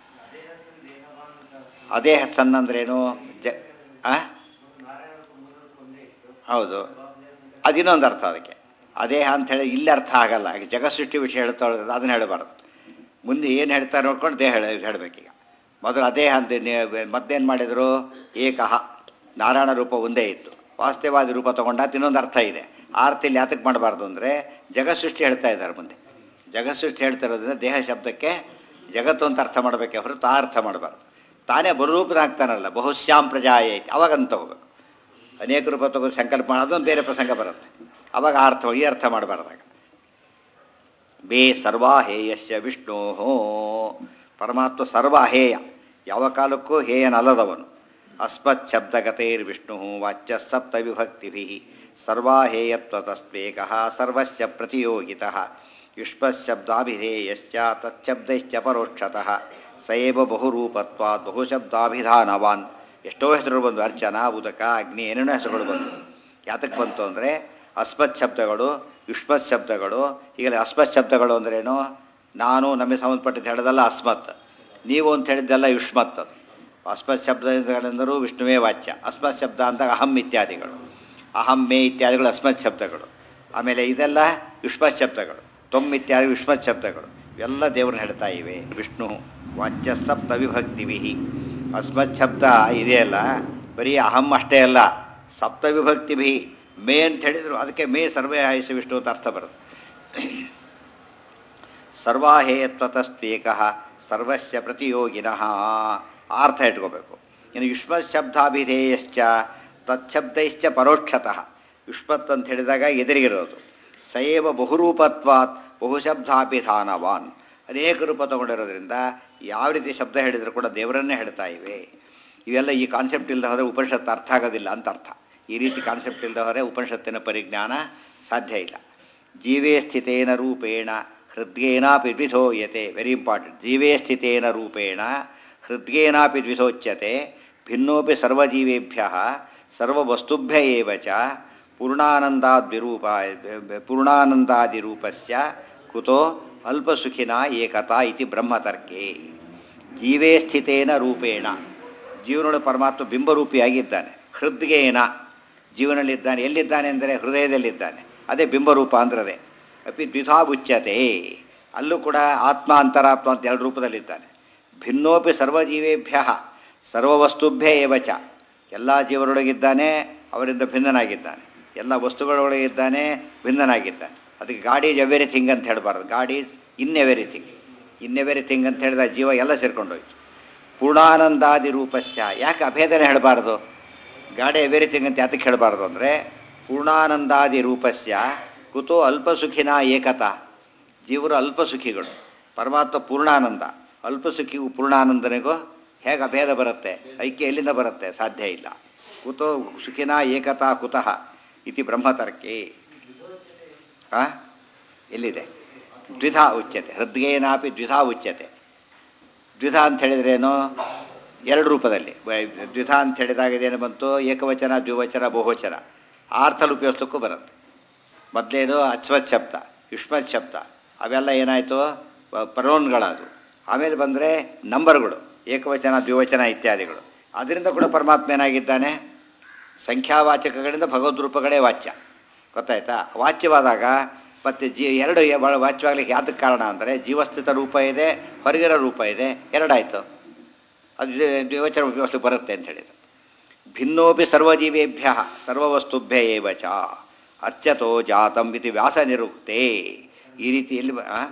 Speaker 1: ಅದೇ ಸನ್ ಅಂದ್ರೇನು ಜ ಆ? ಹೌದು ಅದಿನ್ನೊಂದು ಅರ್ಥ ಅದಕ್ಕೆ ಅದೇಹ ಅಂತ ಹೇಳಿ ಇಲ್ಲಿ ಅರ್ಥ ಆಗಲ್ಲ ಈಗ ಜಗಸೃಷ್ಟಿ ವಿಷಯ ಹೇಳ್ತಾ ಅದನ್ನ ಹೇಳಬಾರ್ದು ಮುಂದೆ ಏನು ಹೇಳ್ತಾರೆ ನೋಡ್ಕೊಂಡು ದೇಹ ಹೇಳ ಹೇಳಬೇಕೀಗ ಮೊದಲು ಅದೇಹ ಅಂತ ಮತ್ತೇನು ಮಾಡಿದರು ಏಕಃ ನಾರಾಯಣ ರೂಪ ಒಂದೇ ಇತ್ತು ವಾಸ್ತವಾದಿ ರೂಪ ತಗೊಂಡ ಇನ್ನೊಂದು ಅರ್ಥ ಇದೆ ಆ ಅರ್ಥದಲ್ಲಿ ಯಾತಕ್ಕೆ ಮಾಡಬಾರ್ದು ಅಂದರೆ ಜಗಸೃಷ್ಟಿ ಹೇಳ್ತಾ ಇದ್ದಾರೆ ಮುಂದೆ ಜಗಸೃಷ್ಟಿ ಹೇಳ್ತಾ ಇರೋದ್ರಿಂದ ದೇಹ ಶಬ್ದಕ್ಕೆ ಜಗತ್ತು ಅಂತ ಅರ್ಥ ಮಾಡಬೇಕೆ ಹೊರತು ಆ ಅರ್ಥ ಮಾಡಬಾರ್ದು ತಾನೇ ಬರುರೂಪನಾಗ್ತಾನಲ್ಲ ಬಹುಶ್ಯಾಮ್ ಪ್ರಜಾಯ ಐತಿ ಅವಾಗಂತ ತಗೋಬೇಕು ಅನೇಕ ರೂಪ ತಗೊಂಡು ಸಂಕಲ್ಪ ಮಾಡಿ ಅದೊಂದು ಬೇರೆ ಪ್ರಸಂಗ ಬರುತ್ತೆ ಅವಾಗ ಆ ಅರ್ಥ ಈ ಅರ್ಥ ಮಾಡಬಾರ್ದಾಗ ಬೇ ಸರ್ವಾಹೇಯಸ್ಯ ವಿಷ್ಣೋ ಪರಮಾತ್ಮ ಸರ್ವಾಹೇಯ ಯಾವ ಕಾಲಕ್ಕೂ ಹೇಯನಲ್ಲದವನು ಅಸ್ಮತ್ ಶಬ್ದಗತೈರ್ ವಿಷ್ಣು ವಾಚ್ಯ ಸಪ್ತ ವಿಭಕ್ತಿಭಿ ಸರ್ವಾಹೇಯತ್ವತಸ್ವೇಕ ಸರ್ವಸ್ಯ ಪ್ರತಿಯೋಗಿತಃ ಯುಷ್ಮಶಬ್ದಾಭಿಧೇಯಶ್ಚ ತಚ್ಛಬ್ದೈಶ್ಚ ಪರೋಕ್ಷತಃ ಸೈವ ಬಹುರೂಪತ್ವಾತ್ ಬಹುಶಬ್ದಾಭಿಧಾನವಾನ್ ಎಷ್ಟೋ ಹೆಸರುಗಳು ಬಂದು ಅರ್ಚನ ಉದಕ ಅಗ್ನಿ ಏನೇನೋ ಹೆಸರುಗಳು ಬಂದು ಯಾತಕ್ಕೆ ಬಂತು ಅಂದರೆ ಅಸ್ಮತ್ ಶಬ್ದಗಳು ಯುಷ್ಮತ್ ಶಬ್ದಗಳು ಈಗಲೇ ಅಸ್ಮತ್ ಶಬ್ದಗಳು ಅಂದ್ರೇನು ನಾನು ನಮಗೆ ಸಂಬಂಧಪಟ್ಟಿದ್ದು ಹೇಳೋದಲ್ಲ ಅಸ್ಮತ್ ನೀವು ಅಂತ ಹೇಳಿದ್ದೆಲ್ಲ ಯುಷ್ಮತ್ ಅದು ಅಸ್ಮತ್ ಶಬ್ದಗಳೆಂದರೂ ವಿಷ್ಣುವೇ ವಾಚ್ಯ ಅಸ್ಮತ್ ಶಬ್ದ ಅಂದಾಗ ಅಹಂ ಇತ್ಯಾದಿಗಳು ಅಹಂ ಮೇ ಇತ್ಯಾದಿಗಳು ಅಸ್ಮತ್ ಶಬ್ದಗಳು ಆಮೇಲೆ ಇದೆಲ್ಲ ಯುಷ್ಮತ್ ಶಬ್ದಗಳು ತೊಮ್ ಇತ್ಯಾದಿ ಯುಷ್ಮತ್ ಶಬ್ದಗಳು ಇವೆಲ್ಲ ದೇವ್ರನ್ನ ಹೇಳ್ತಾ ಇವೆ ವಿಷ್ಣು ವಾಚ್ಯ ಸಪ್ತ ವಿಭಕ್ತಿವಿ ಅಸ್ಮತ್ ಶಬ್ದ ಇದೆಯಲ್ಲ ಬರೀ ಅಹಂ ಅಷ್ಟೇ ಅಲ್ಲ ಸಪ್ತ ವಿಭಕ್ತಿಭಿ ಮೇ ಅಂತ ಹೇಳಿದ್ರು ಅದಕ್ಕೆ ಮೇ ಸರ್ವೇ ಆಯಸ ವಿಷ್ಣು ಅಂತ ಅರ್ಥ ಬರುತ್ತೆ ಸರ್ವಾಹೇಯತ್ವತಸ್ತ್ವೇಕ ಸರ್ವಸ್ಯ ಪ್ರತಿಯೋಗಿನಃ ಆ ಅರ್ಥ ಇಟ್ಕೋಬೇಕು ಇನ್ನು ಯುಷ್ಮತ್ ಶಬ್ದಾಭಿಧೇಯಶ್ಚ ತಚ್ಛಬ್ದೈಶ್ಚ ಪರೋಕ್ಷತಃ ಯುಷ್ಮತ್ ಅಂತ ಹೇಳಿದಾಗ ಎದುರಿಗಿರೋದು ಸಯೇವ ಬಹುರೂಪತ್ವಾತ್ ಬಹುಶಬ್ದಾಭಿಧಾನವಾನ್ ಅನೇಕ ರೂಪ ತಗೊಂಡಿರೋದ್ರಿಂದ ಯಾವ ರೀತಿ ಶಬ್ದ ಹೇಳಿದರೂ ಕೂಡ ದೇವರನ್ನೇ ಹೇಳ್ತಾ ಇವೆ ಇವೆಲ್ಲ ಈ ಕಾನ್ಸೆಪ್ಟ್ ಇಲ್ಲದೆ ಹೋದರೆ ಉಪನಿಷತ್ತು ಅರ್ಥ ಆಗೋದಿಲ್ಲ ಅಂತ ಅರ್ಥ ಈ ರೀತಿ ಕಾನ್ಸೆಪ್ಟ್ ಇಲ್ಲದೆ ಹೋದರೆ ಉಪನಿಷತ್ತಿನ ಪರಿಜ್ಞಾನ ಸಾಧ್ಯ ಇಲ್ಲ ಜೀವೇ ಸ್ಥಿತೇನ ರೂಪೇಣ ಹೃದ್ಗೇನಾಪಿ ದ್ವಿಧೋಯತೆ ವೆರಿ ಇಂಪಾರ್ಟೆಂಟ್ ಜೀವೇ ಸ್ಥಿತೇನ ರೂಪೇಣ ಹೃದ್ಗೇನಾಪಿ ದ್ವಿಧೋಚ್ಯತೆ ಭಿನ್ನೋಪಿ ಸರ್ವಜೀವೇಭ್ಯ ಸರ್ವವಸ್ತುಭ್ಯ ಏವ ಚ ಪೂರ್ಣಾನಂದಾದ್ವಿರೂಪ ಪೂರ್ಣಾನಂದಾದಿರೂಪಸ್ಯ ಕುತೋ ಅಲ್ಪಸುಖಿನ ಏಕತಾ ಇತಿ ಬ್ರಹ್ಮತರ್ಕೆ ಜೀವೇ ಸ್ಥಿತೇನ ರೂಪೇಣ ಜೀವನೊಳ ಪರಮಾತ್ಮ ಬಿಂಬರೂಪಿಯಾಗಿದ್ದಾನೆ ಹೃದ್ಗೇನ ಜೀವನಲ್ಲಿದ್ದಾನೆ ಎಲ್ಲಿದ್ದಾನೆ ಅಂದರೆ ಹೃದಯದಲ್ಲಿದ್ದಾನೆ ಅದೇ ಬಿಂಬರೂಪ ಅಂದ್ರದೆ ಅಪಿ ದ್ವಿಧಾ ಉಚ್ಯತೆ ಅಲ್ಲೂ ಕೂಡ ಆತ್ಮ ಅಂತರಾತ್ಮ ಅಂತ ಎರಡು ರೂಪದಲ್ಲಿದ್ದಾನೆ ಭಿನ್ನೋಪಿ ಸರ್ವಜೀವೇಭ್ಯ ಸರ್ವವಸ್ತುಭ್ಯೇ ಏವಚ ಎಲ್ಲ ಜೀವರೊಳಗಿದ್ದಾನೆ ಅವರಿಂದ ಭಿನ್ನನಾಗಿದ್ದಾನೆ ಎಲ್ಲ ವಸ್ತುಗಳೊಳಗಿದ್ದಾನೆ ಭಿನ್ನನಾಗಿದ್ದಾನೆ ಅದಕ್ಕೆ ಗಾಡ್ ಈಸ್ ಎವ್ರಿಥಿಂಗ್ ಅಂತ ಹೇಳಬಾರ್ದು God is in everything in everything ಅಂತ ಹೇಳಿದ ಜೀವ ಎಲ್ಲ ಸೇರ್ಕೊಂಡೋಯ್ತು ಪೂರ್ಣಾನಂದಾದಿ ರೂಪಸ್ಯ ಯಾಕೆ ಅಭೇದನೆ ಹೇಳಬಾರ್ದು ಗಾಡಿ ಎವ್ರಿಥಿಂಗ್ ಅಂತ ಯಾತಕ್ಕೆ ಹೇಳಬಾರ್ದು ಅಂದರೆ ಪೂರ್ಣಾನಂದಾದಿ ರೂಪಸ್ಯ ಕುತೋ ಅಲ್ಪಸುಖಿನ ಏಕತಾ ಜೀವರು ಅಲ್ಪಸುಖಿಗಳು ಪರಮಾತ್ಮ ಪೂರ್ಣಾನಂದ ಅಲ್ಪಸುಖಿಗೂ ಪೂರ್ಣಾನಂದನಿಗೂ ಹೇಗೆ ಅಭೇದ ಬರುತ್ತೆ ಐಕ್ಯ ಎಲ್ಲಿಂದ ಬರುತ್ತೆ ಸಾಧ್ಯ ಇಲ್ಲ ಕುತೋ ಸುಖಿನ ಏಕತಾ ಕುತಃ ಇತಿ ಬ್ರಹ್ಮತರ್ಕೆ ಆ ಎಲ್ಲಿದೆ ದ್ವಿಧಾ ಉಚ್ಯತೆ ಹೃದ್ಗೇನಾಪಿ ದ್ವಿಧಾ ಉಚ್ಯತೆ ದ್ವಿಧಾ ಅಂತ ಹೇಳಿದ್ರೇನು ಎರಡು ರೂಪದಲ್ಲಿ ಬ- ದ್ವಿಧಾ ಅಂತ ಹೇಳಿದಾಗ ಇದೇನು ಬಂತು ಏಕವಚನ ದ್ವಿವಚನ ಬಹುವಚನ ಆರ್ಥಲ್ಲಿ ಉಪಯೋಗಿಸೋಕ್ಕೂ ಬರುತ್ತೆ ಮೊದಲೇನು ಅಶ್ವತ್ ಶಬ್ದ ಯುಷ್ಮತ್ ಶಬ್ದ ಅವೆಲ್ಲ ಏನಾಯಿತು ಪರೋನ್ಗಳದು ಆಮೇಲೆ ಬಂದರೆ ನಂಬರ್ಗಳು ಏಕವಚನ ದ್ವಿವಚನ ಇತ್ಯಾದಿಗಳು ಅದರಿಂದ ಕೂಡ ಪರಮಾತ್ಮ ಏನಾಗಿದ್ದಾನೆ ಸಂಖ್ಯಾವಾಚಕಗಳಿಂದ ಭಗವದ್ ರೂಪಗಳೇ ವಾಚ್ಯ ಗೊತ್ತಾಯ್ತಾ ವಾಚ್ಯವಾದಾಗ ಮತ್ತು ಜೀ ಎರಡು ಯ- ಭಾಳ ವಾಚ್ಯವಾಗ್ಲಿಕ್ಕೆ ಯಾತಕ್ಕೆ ಕಾರಣ ಅಂದರೆ ಜೀವಸ್ಥಿತ ರೂಪ ಇದೆ ಹೊರಗಿರೋ ರೂಪ ಇದೆ ಎರಡಾಯಿತು ಅದು ದ್ವಿ- ದ್ವಿವಚನ ವ್ಯವಸ್ಥೆ ಬರುತ್ತೆ ಅಂತ ಹೇಳಿದ್ರು ಭಿನ್ನೋಪಿ ಸರ್ವಜೀವೇಭ್ಯ ಸರ್ವವಸ್ತುಭ್ಯ ಏವ ಚ ಅರ್ಚತೋ ಜಾತಂ ಇತಿ ವ್ಯಾಸ ನಿರುಕ್ತೆ ಈ ರೀತಿಯಲ್ಲಿ ಬ- ಆ?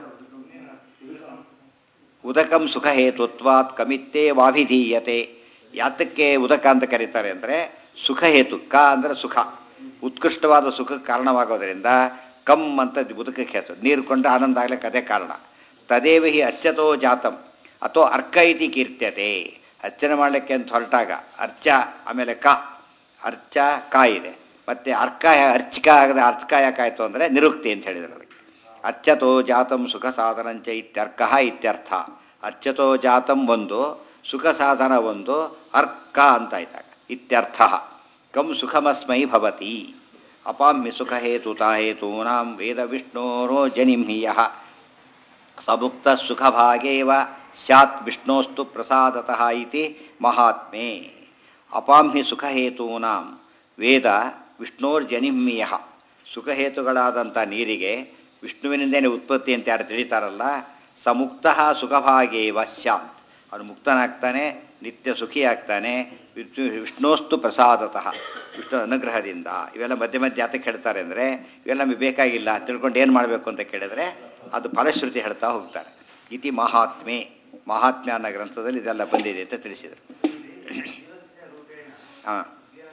Speaker 1: ಉದಕಂ ಸುಖ ಹೇತುತ್ವಾತ್ ಕಮಿತ್ತೇ ವಾಭಿಧೀಯತೆ ಯಾತಕ್ಕೆ ಉದಕ ಅಂತ ಕರೀತಾರೆ ಅಂದರೆ ಸುಖ ಹೇತು ಕ ಅಂದರೆ ಸುಖ ಉತ್ಕೃಷ್ಟವಾದ ಸುಖಕ್ಕೆ ಕಾರಣವಾಗೋದರಿಂದ ಕಮ್ ಅಂತ ಉದಕಕ್ಕೆ ಹೆಸರು ನೀರು ಕೊಂಡ್ರೆ ಆನಂದ ಆಗ್ಲಿಕ್ಕೆ ಅದೇ ಕಾರಣ ತದೇವ ಹಿ ಅರ್ಚತೋ ಜಾತಂ ಅಥವಾ ಅರ್ಕ ಇತಿ ಕೀರ್ತ್ಯತೆ ಅರ್ಚನೆ ಮಾಡಲಿಕ್ಕೆ ಅಂತ ಹೊರಟಾಗ ಅರ್ಚ ಆಮೇಲೆ ಕ ಅರ್ಚ ಕ ಇದೆ ಮತ್ತು ಅರ್ಕ ಅರ್ಚಕ ಆಗದೆ ಅರ್ಚಕ ಯಾಕಾಯಿತು ಅಂದರೆ ನಿರುಕ್ತಿ ಅಂತ ಹೇಳಿದ್ರು ಅದಕ್ಕೆ ಅರ್ಚತೋ ಜಾತಂ ಸುಖ ಸಾಧನಂಚ ಇತ್ಯರ್ಕ ಇತ್ಯರ್ಥ ಅರ್ಚತೋ ಜಾತಂ ಒಂದು ಸುಖ ಸಾಧನ ಒಂದು ಅರ್ಕ ಅಂತ ಆಯ್ತಾಗ ಇತ್ಯರ್ಥ ಕಂ ಸುಖಮಸ್ಮೈ ಭವತಿ ಅಪಾಮ್ಯ ಸುಖ ಹೇತುತಾ ಹೇತೂನಾಂ ವೇದ ವಿಷ್ಣೋರೋ ಜನಿಂಹಿಯ ಸಭುಕ್ತ ಸುಖಭಾಗೇವ ಸ್ಯಾತ್ ವಿಷ್ಣೋಸ್ತು ಪ್ರಸಾದತಃ ಇತಿ ಮಹಾತ್ಮೆ ಅಪಾಂಹಿ ಸುಖಹೇತೂನಾಂ ವೇದ ವಿಷ್ಣೋರ್ಜನಿಮ್ಮಿಯ ಸುಖಹೇತುಗಳಾದಂಥ ನೀರಿಗೆ ವಿಷ್ಣುವಿನಿಂದಲೇ ಉತ್ಪತ್ತಿ ಅಂತ ಯಾರು ತಿಳಿತಾರಲ್ಲ ಸ ಮುಕ್ತ ಸುಖಭಾಗೇವ ಸ್ಯಾತ್ ಅವನು ಮುಕ್ತನಾಗ್ತಾನೆ ನಿತ್ಯ ಸುಖಿಯಾಗ್ತಾನೆ ವಿಷ್ಣು ವಿಷ್ಣೋಸ್ತು ಪ್ರಸಾದತಃ ವಿಷ್ಣು ಅನುಗ್ರಹದಿಂದ ಇವೆಲ್ಲ ಮಧ್ಯೆ ಮಧ್ಯೆ ಯಾತಕ್ಕೆ ಹೇಳ್ತಾರೆ ಅಂದರೆ ಇವೆಲ್ಲ ನಮಗೆ ಬೇಕಾಗಿಲ್ಲ ತಿಳ್ಕೊಂಡು ಏನು ಮಾಡಬೇಕು ಅಂತ ಕೇಳಿದ್ರೆ ಅದು ಫಲಶ್ರುತಿ ಹೇಳ್ತಾ ಹೋಗ್ತಾರೆ ಇತಿ ಮಹಾತ್ಮೆ ಮಹಾತ್ಮ್ಯ ಅನ್ನೋ ಗ್ರಂಥದಲ್ಲಿ ಇದೆಲ್ಲ ಬಂದಿದೆ ಅಂತ ತಿಳಿಸಿದರು ಹಾಂ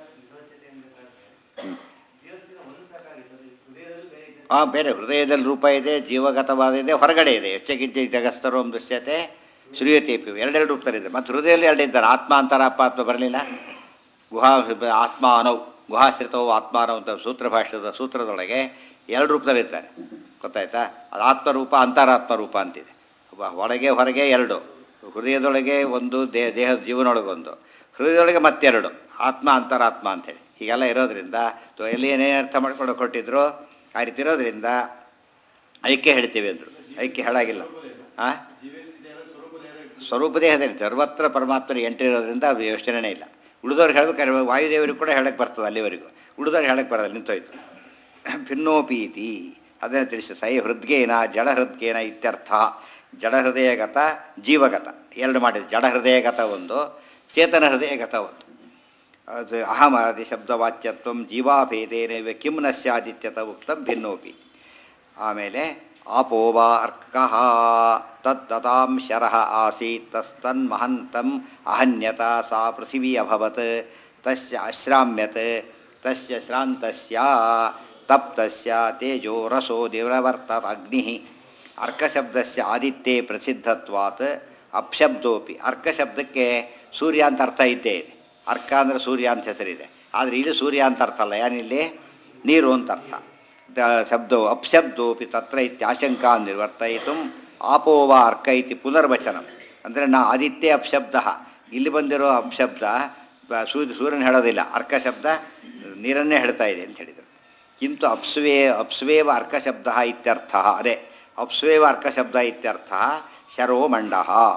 Speaker 1: ಹಾಂ ಬೇರೆ ಹೃದಯದಲ್ಲಿ ರೂಪ ಇದೆ ಜೀವಗತವಾದಿದೆ ಹೊರಗಡೆ ಇದೆ ಹೆಚ್ಚಗಿಜ್ಜೆ ಜಗಸ್ತರೋ ದೃಶ್ಯತೆ ಶ್ರೀಯತೇಪಿ ಎರಡೆರಡು ರೂಪದಲ್ಲಿದೆ ಮತ್ತು ಹೃದಯದಲ್ಲಿ ಎರಡಿದ್ದಾರೆ ಆತ್ಮ ಅಂತರಾಪ ಆತ್ಮ ಬರಲಿಲ್ಲ ಗುಹಾ ಆತ್ಮ ಅನೌ ಗುಹಾಶ್ರಿತವು ಆತ್ಮಾನವ್ ಅಂತ ಸೂತ್ರ ಭಾಷ್ಯದ ಸೂತ್ರದೊಳಗೆ ಎರಡು ರೂಪದಲ್ಲಿದ್ದಾರೆ ಗೊತ್ತಾಯ್ತಾ ಅದು ಆತ್ಮರೂಪ ಅಂತರಾತ್ಮ ರೂಪ ಅಂತಿದೆ ಒಬ್ಬ ಒಳಗೆ ಹೊರಗೆ ಎರಡು ಹೃದಯದೊಳಗೆ ಒಂದು ದೇಹ ದೇಹದ ಜೀವನೊಳಗೊಂದು ಹೃದಯದೊಳಗೆ ಮತ್ತೆರಡು ಆತ್ಮ ಅಂತರಾತ್ಮ ಅಂತೇಳಿ ಹೀಗೆಲ್ಲ ಇರೋದ್ರಿಂದ ಸೊ ಎಲ್ಲಿ ಏನೇನು ಅರ್ಥ ಮಾಡ್ಕೊಂಡು ಕೊಟ್ಟಿದ್ರು ಆ ರೀತಿ ಇರೋದ್ರಿಂದ ಐಕ್ಯ ಹೇಳ್ತೀವಿ ಅಂದರು ಐಕ್ಯ ಹೇಳಾಗಿಲ್ಲ ಹಾಂ ಸ್ವರೂಪ ದೇಹದಲ್ಲಿ ಸರ್ವತ್ರ ಪರಮಾತ್ಮನಿಗೆ ಎಂಟ್ರಿರೋದ್ರಿಂದ ಅದು ಯೋಚನೆ ಇಲ್ಲ ಉಳಿದವ್ರು ಹೇಳ್ಬೇಕಾದ್ರೆ ವಾಯುದೇವರಿಗೆ ಕೂಡ ಹೇಳಕ್ಕೆ ಬರ್ತದೆ ಅಲ್ಲಿವರೆಗೂ ಉಳಿದವ್ರು ಹೇಳಕ್ಕೆ ಬರೋದಿಲ್ಲ ನಿಂತೋಯ್ತು ಭಿನ್ನೋಪೀತಿ ಅದನ್ನು ತಿಳಿಸಿ ಸೈ ಹೃದ್ಗೇನ ಜಡಹೃದ್ಗೇನ ಇತ್ಯರ್ಥ ಜಡಹೃದಯಗತ ಜೀವಗತ ಎರಡು ಮಾಡಿದೆ ಜಡಹೃದಯಗತ ಒಂದು ಚೇತನ ಹೃದಯಗತ ಒಂದು ಅದು ಅಹಮಾದಿ ಶಬ್ದವಾಚ್ಯತ್ವ ಜೀವಾಭೇದೇನ ಕಿಂ ನ ಸ್ಯಾದಿತ್ಯತ ಉಕ್ತಂ ಭಿನ್ನೋಪಿ ಆಮೇಲೆ ಆಪೋ ವಾ ಅರ್ಕಃ ತತ್ತತಾಂ ಶರಃ ಆಸೀತ್ ತಸ್ತನ್ಮಹಂತಂ ಅಹನ್ಯತ ಸಾ ಪೃಥಿವೀ ಅಭವತ್ ತಸ್ಯ ಅಶ್ರಾಮ್ಯತ್ ತಸ್ಯ ಶ್ರಾಂತಸ್ಯ ತಪ್ತಸ್ಯ ತೇಜೋ ರಸೋ ನಿರವರ್ತತ್ ಅಗ್ನಿ ಅರ್ಕಶಬ್ದಸ್ಯ ಆದಿತ್ಯೇ ಪ್ರಸಿದ್ಧತ್ವಾತ್ ಅಪ್ಶಬ್ದೋಪಿ ಅರ್ಕಶಬ್ದಕ್ಕೆ ಸೂರ್ಯ ಅಂತ ಅರ್ಥ ಇದ್ದೇ ಇದೆ ಅರ್ಕ ಅಂದರೆ ಸೂರ್ಯ ಅಂತ ಹೆಸರಿದೆ ಆದರೆ ಇಲ್ಲಿ ಸೂರ್ಯ ಅಂತ ಅರ್ಥ ಅಲ್ಲ ಏನಿಲ್ಲಿ ನೀರು ಅಂತ ಅರ್ಥ ದ ಶಬ್ದೋ ಅಪ್ಶಬ್ದೋಪಿ ತತ್ರ ಇತ್ಯಾಶಂಕಾ ನಿರ್ವರ್ತಯಿತು ಆಪೋವ ಅರ್ಕ ಇತಿ ಪುನರ್ವಚನ ಅಂದರೆ ನಾ ಆದಿತ್ಯ ಅಪ್ಶಬ್ದ ಇಲ್ಲಿ ಬಂದಿರೋ ಅಪ್ಶಬ್ದ ಬ- ಸೂರ್ಯ ಸೂರ್ಯನ ಹೇಳೋದಿಲ್ಲ ಅರ್ಕ ಶಬ್ದ ನೀರನ್ನೇ ಹೇಳ್ತಾ ಇದೆ ಅಂತ ಹೇಳಿದರು ಕಿಂತು ಅಪ್ಸುವೇ ಅಪ್ಸುವೇವ ಅರ್ಕಶಬ್ದ ಇತ್ಯರ್ಥ ಅದೇ ಅಪ್ಸುವೇವ ಅರ್ಕಶಬ್ದ ಇತ್ಯರ್ಥ ಶರೋ ಮಂಡ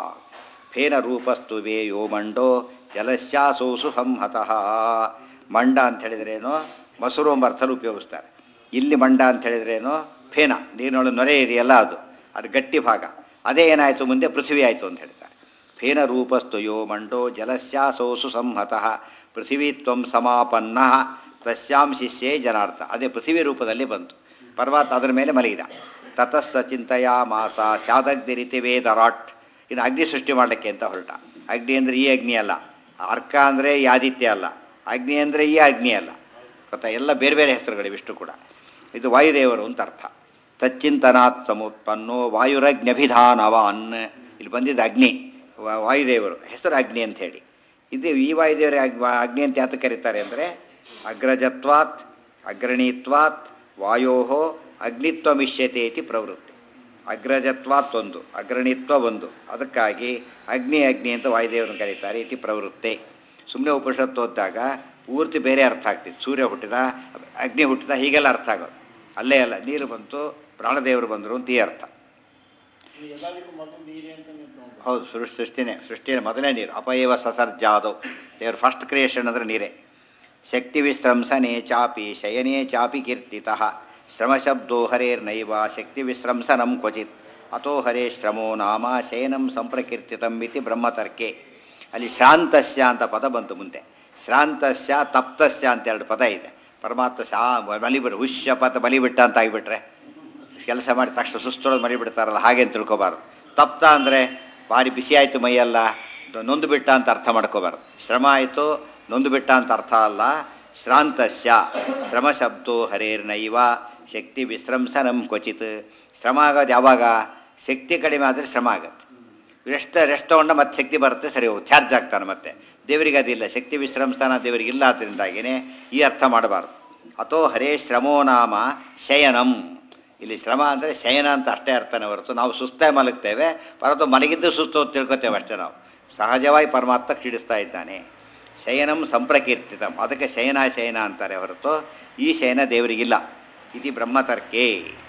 Speaker 1: ಫೇನ ರೂಪಸ್ತು ವೇ ಯೋ ಮಂಡೋ ಜಲಸ್ಯಾಸೋಸು ಸಂಹತಃ ಮಂಡ ಅಂತ ಹೇಳಿದ್ರೇನು ಮೊಸರು ಎಂಬ ಅರ್ಥದಲ್ಲಿ ಉಪಯೋಗಿಸ್ತಾರೆ ಇಲ್ಲಿ ಮಂಡ ಅಂತ ಹೇಳಿದ್ರೇನು ಫೇನ ನೀರಿನೊಳಗೆ ನೊರೆ ಇದೆಯಲ್ಲ ಅದು ಅದು ಗಟ್ಟಿ ಭಾಗ ಅದೇ ಏನಾಯಿತು ಮುಂದೆ ಪೃಥ್ವಿ ಆಯಿತು ಅಂತ ಹೇಳ್ತಾರೆ ಫೇನ ರೂಪಸ್ತು ಯೋ ಮಂಡೋ ಜಲಸ್ಯಾಸೋಸು ಸಂಹತಃ ಪೃಥಿವೀತ್ವಂ ಸಮಾಪನ್ನ ತಸ್ಯಾಂ ಶಿಷ್ಯೇ ಜನಾರ್ಥ ಅದೇ ಪೃಥ್ವಿ ರೂಪದಲ್ಲಿ ಬಂತು ಪರ್ವತ ಅದರ ಮೇಲೆ ಮಲಗಿದ ತತಸ್ಸ ಚಿಂತೆಯ ಮಾಸ ಶಾದಗ್ದಿರಿತಿ ವೇದರಾಟ್ ಇನ್ನು ಅಗ್ನಿ ಸೃಷ್ಟಿ ಮಾಡಲಿಕ್ಕೆ ಅಂತ ಹೊರಟ ಅಗ್ನಿ ಅಂದರೆ ಈ ಅಗ್ನಿ ಅಲ್ಲ ಅರ್ಕ ಅಂದರೆ ಈ ಆದಿತ್ಯ ಅಲ್ಲ ಅಗ್ನಿ ಅಂದರೆ ಈ ಅಗ್ನಿ ಅಲ್ಲ ಗೊತ್ತಾ ಎಲ್ಲ ಬೇರೆ ಬೇರೆ ಹೆಸರುಗಳು ಇಷ್ಟು ಕೂಡ ಇದು ವಾಯುದೇವರು ಅಂತ ಅರ್ಥ ತಚ್ಚಿಂತನಾತ್ ಸಮುತ್ಪನ್ನೋ ವಾಯುರಗ್ನಭಿಧಾನವಾನ್ ಇಲ್ಲಿ ಬಂದಿದ್ದು ಅಗ್ನಿ ವಾ- ವಾಯುದೇವರು ಹೆಸರು ಅಗ್ನಿ ಅಂತ ಹೇಳಿ ಇದು ಈ ವಾಯುದೇವರ ಅಗ್ನಿ ಅಂತ ಯಾತ ಕರೀತಾರೆ ಅಂದರೆ ಅಗ್ರಜತ್ವಾತ್ ಅಗ್ರಣೀತ್ವಾತ್ ವಾಯೋ ಅಗ್ನಿತ್ವ ಮಿಷ್ಯತೆ ಇತಿ ಪ್ರವೃತ್ತಿ ಅಗ್ರಜತ್ವಾತ್ ಒಂದು ಅಗ್ರಣಿತ್ವ ಒಂದು ಅದಕ್ಕಾಗಿ ಅಗ್ನಿ ಅಗ್ನಿ ಅಂತ ವಾಯುದೇವರನ್ನು ಕರೀತಾರೆ ಇತಿ ಪ್ರವೃತ್ತಿ ಸುಮ್ಮನೆ ಉಪನಿಷತ್ತು ಓದಿದಾಗ ಪೂರ್ತಿ ಬೇರೆ ಅರ್ಥ ಆಗ್ತಿತ್ತು ಸೂರ್ಯ ಹುಟ್ಟಿದ ಅಗ್ನಿ ಹುಟ್ಟಿದ ಹೀಗೆಲ್ಲ ಅರ್ಥ ಆಗೋದು ಅಲ್ಲೇ ಅಲ್ಲ ನೀರು ಬಂತು ಪ್ರಾಣದೇವರು ಬಂದರು ಅಂತ ಈ ಅರ್ಥ
Speaker 2: ಎಲ್ಲದಕ್ಕೂ ಮೊದಲು ನೀರೇ ಅಂತ ನೀವು ತಗೊಂಡ್ರು
Speaker 1: ಹೌದು ಸೃಷ್ಟಿ ಸೃಷ್ಟಿನೇ ಸೃಷ್ಟಿನೇ ಮೊದಲೇ ನೀರು ಅಪಯವ ಸಸರ್ಜಾದವ್ ದೇವ್ರ ಫಸ್ಟ್ ಕ್ರಿಯೇಷನ್ ಅಂದರೆ ನೀರೇ ಶಕ್ತಿ ವಿಸ್ರಂಸನೆ ಚಾಪಿ ಶಯನೇ ಚಾಪಿ ಕೀರ್ತಿತಃ ಶ್ರಮಶಬ್ದೋ ಹರೇರ್ನೈವ ಶಕ್ತಿ ವಿಸ್ರಂಸನಂ ಕ್ವಚಿತ್ ಅಥೋ ಹರೇ ಶ್ರಮೋ ನಾಮ ಶಯನಂ ಸಂಪ್ರಕೀರ್ತಿತಂ ಇತಿ ಬ್ರಹ್ಮತರ್ಕೆ ಅಲ್ಲಿ ಶ್ರಾಂತಸ್ಯ ಅಂತ ಪದ ಬಂತು ಮುಂದೆ ಶ್ರಾಂತಸ್ಯ ತಪ್ತಸ್ಯ ಅಂತ ಎರಡು ಪದ ಇದೆ ಪರಮಾತ್ಮ ಶಾ ಬಲಿಬಿಟ್ಟು ಹುಷ್ಯಪತ ಬಲಿಬಿಟ್ಟ ಅಂತ ಆಗಿಬಿಟ್ರೆ ಕೆಲಸ ಮಾಡಿ ತಕ್ಷಣ ಸುಸ್ತೊಳಗೆ ಮರಿ ಬಿಡ್ತಾರಲ್ಲ ಹಾಗೆ ಅಂತ ತಿಳ್ಕೊಬಾರ್ದು ತಪ್ತ ಅಂದರೆ ಭಾರಿ ಬಿಸಿ ಆಯಿತು ಮೈಯೆಲ್ಲ ನೊಂದು ಬಿಟ್ಟ ಅಂತ ಅರ್ಥ ಮಾಡ್ಕೋಬಾರ್ದು ಶ್ರಮ ಆಯಿತು ನೊಂದು ಬಿಟ್ಟ ಅಂತ ಅರ್ಥ ಅಲ್ಲ ಶ್ರಾಂತಸ್ಯ ಶ್ರಮ ಶಬ್ದೋ ಹರೇರ್ನೈವ ಶಕ್ತಿ ವಿಶ್ರಂಸನಂ ಕ್ವಚಿತ್ ಶ್ರಮ ಆಗೋದು ಯಾವಾಗ ಶಕ್ತಿ ಕಡಿಮೆ ಆದರೆ ಶ್ರಮ ಆಗತ್ತೆ ರೆಸ್ಟ್ ರೆಸ್ಟ್ ತೊಗೊಂಡ ಮತ್ತೆ ಶಕ್ತಿ ಬರುತ್ತೆ ಸರಿ ಹೋಗಿ ಚಾರ್ಜ್ ಆಗ್ತಾನೆ ಮತ್ತೆ ದೇವರಿಗೆ ಅದಿಲ್ಲ ಶಕ್ತಿ ವಿಶ್ರಮಿಸ್ತಾನ ದೇವರಿಗೆ ಇಲ್ಲ ಅದರಿಂದಾಗಿಯೇ ಈ ಅರ್ಥ ಮಾಡಬಾರ್ದು ಅಥೋ ಹರೇ ಶ್ರಮೋ ನಾಮ ಶಯನಂ ಇಲ್ಲಿ ಶ್ರಮ ಅಂದರೆ ಶಯನ ಅಂತ ಅಷ್ಟೇ ಅರ್ಥನೇ ಹೊರತು ನಾವು ಸುಸ್ತಾಗಿ ಮಲಗ್ತೇವೆ ಪರತು ಮಲಗಿದ್ದು ಸುಸ್ತು ಅಂತ ತಿಳ್ಕೊತೇವೆ ಅಷ್ಟೇ ನಾವು ಸಹಜವಾಗಿ ಪರಮಾತ್ಮ ಕ್ಷೀಣಿಸ್ತಾ ಇದ್ದಾನೆ ಶಯನಂ ಸಂಪ್ರಕೀರ್ತಿತಂ ಅದಕ್ಕೆ ಶಯನ ಶಯನ ಅಂತಾರೆ ಹೊರತು ಈ ಶಯನ ದೇವರಿಗಿಲ್ಲ ಇತಿ ಬ್ರಹ್ಮತರ್ಕೆ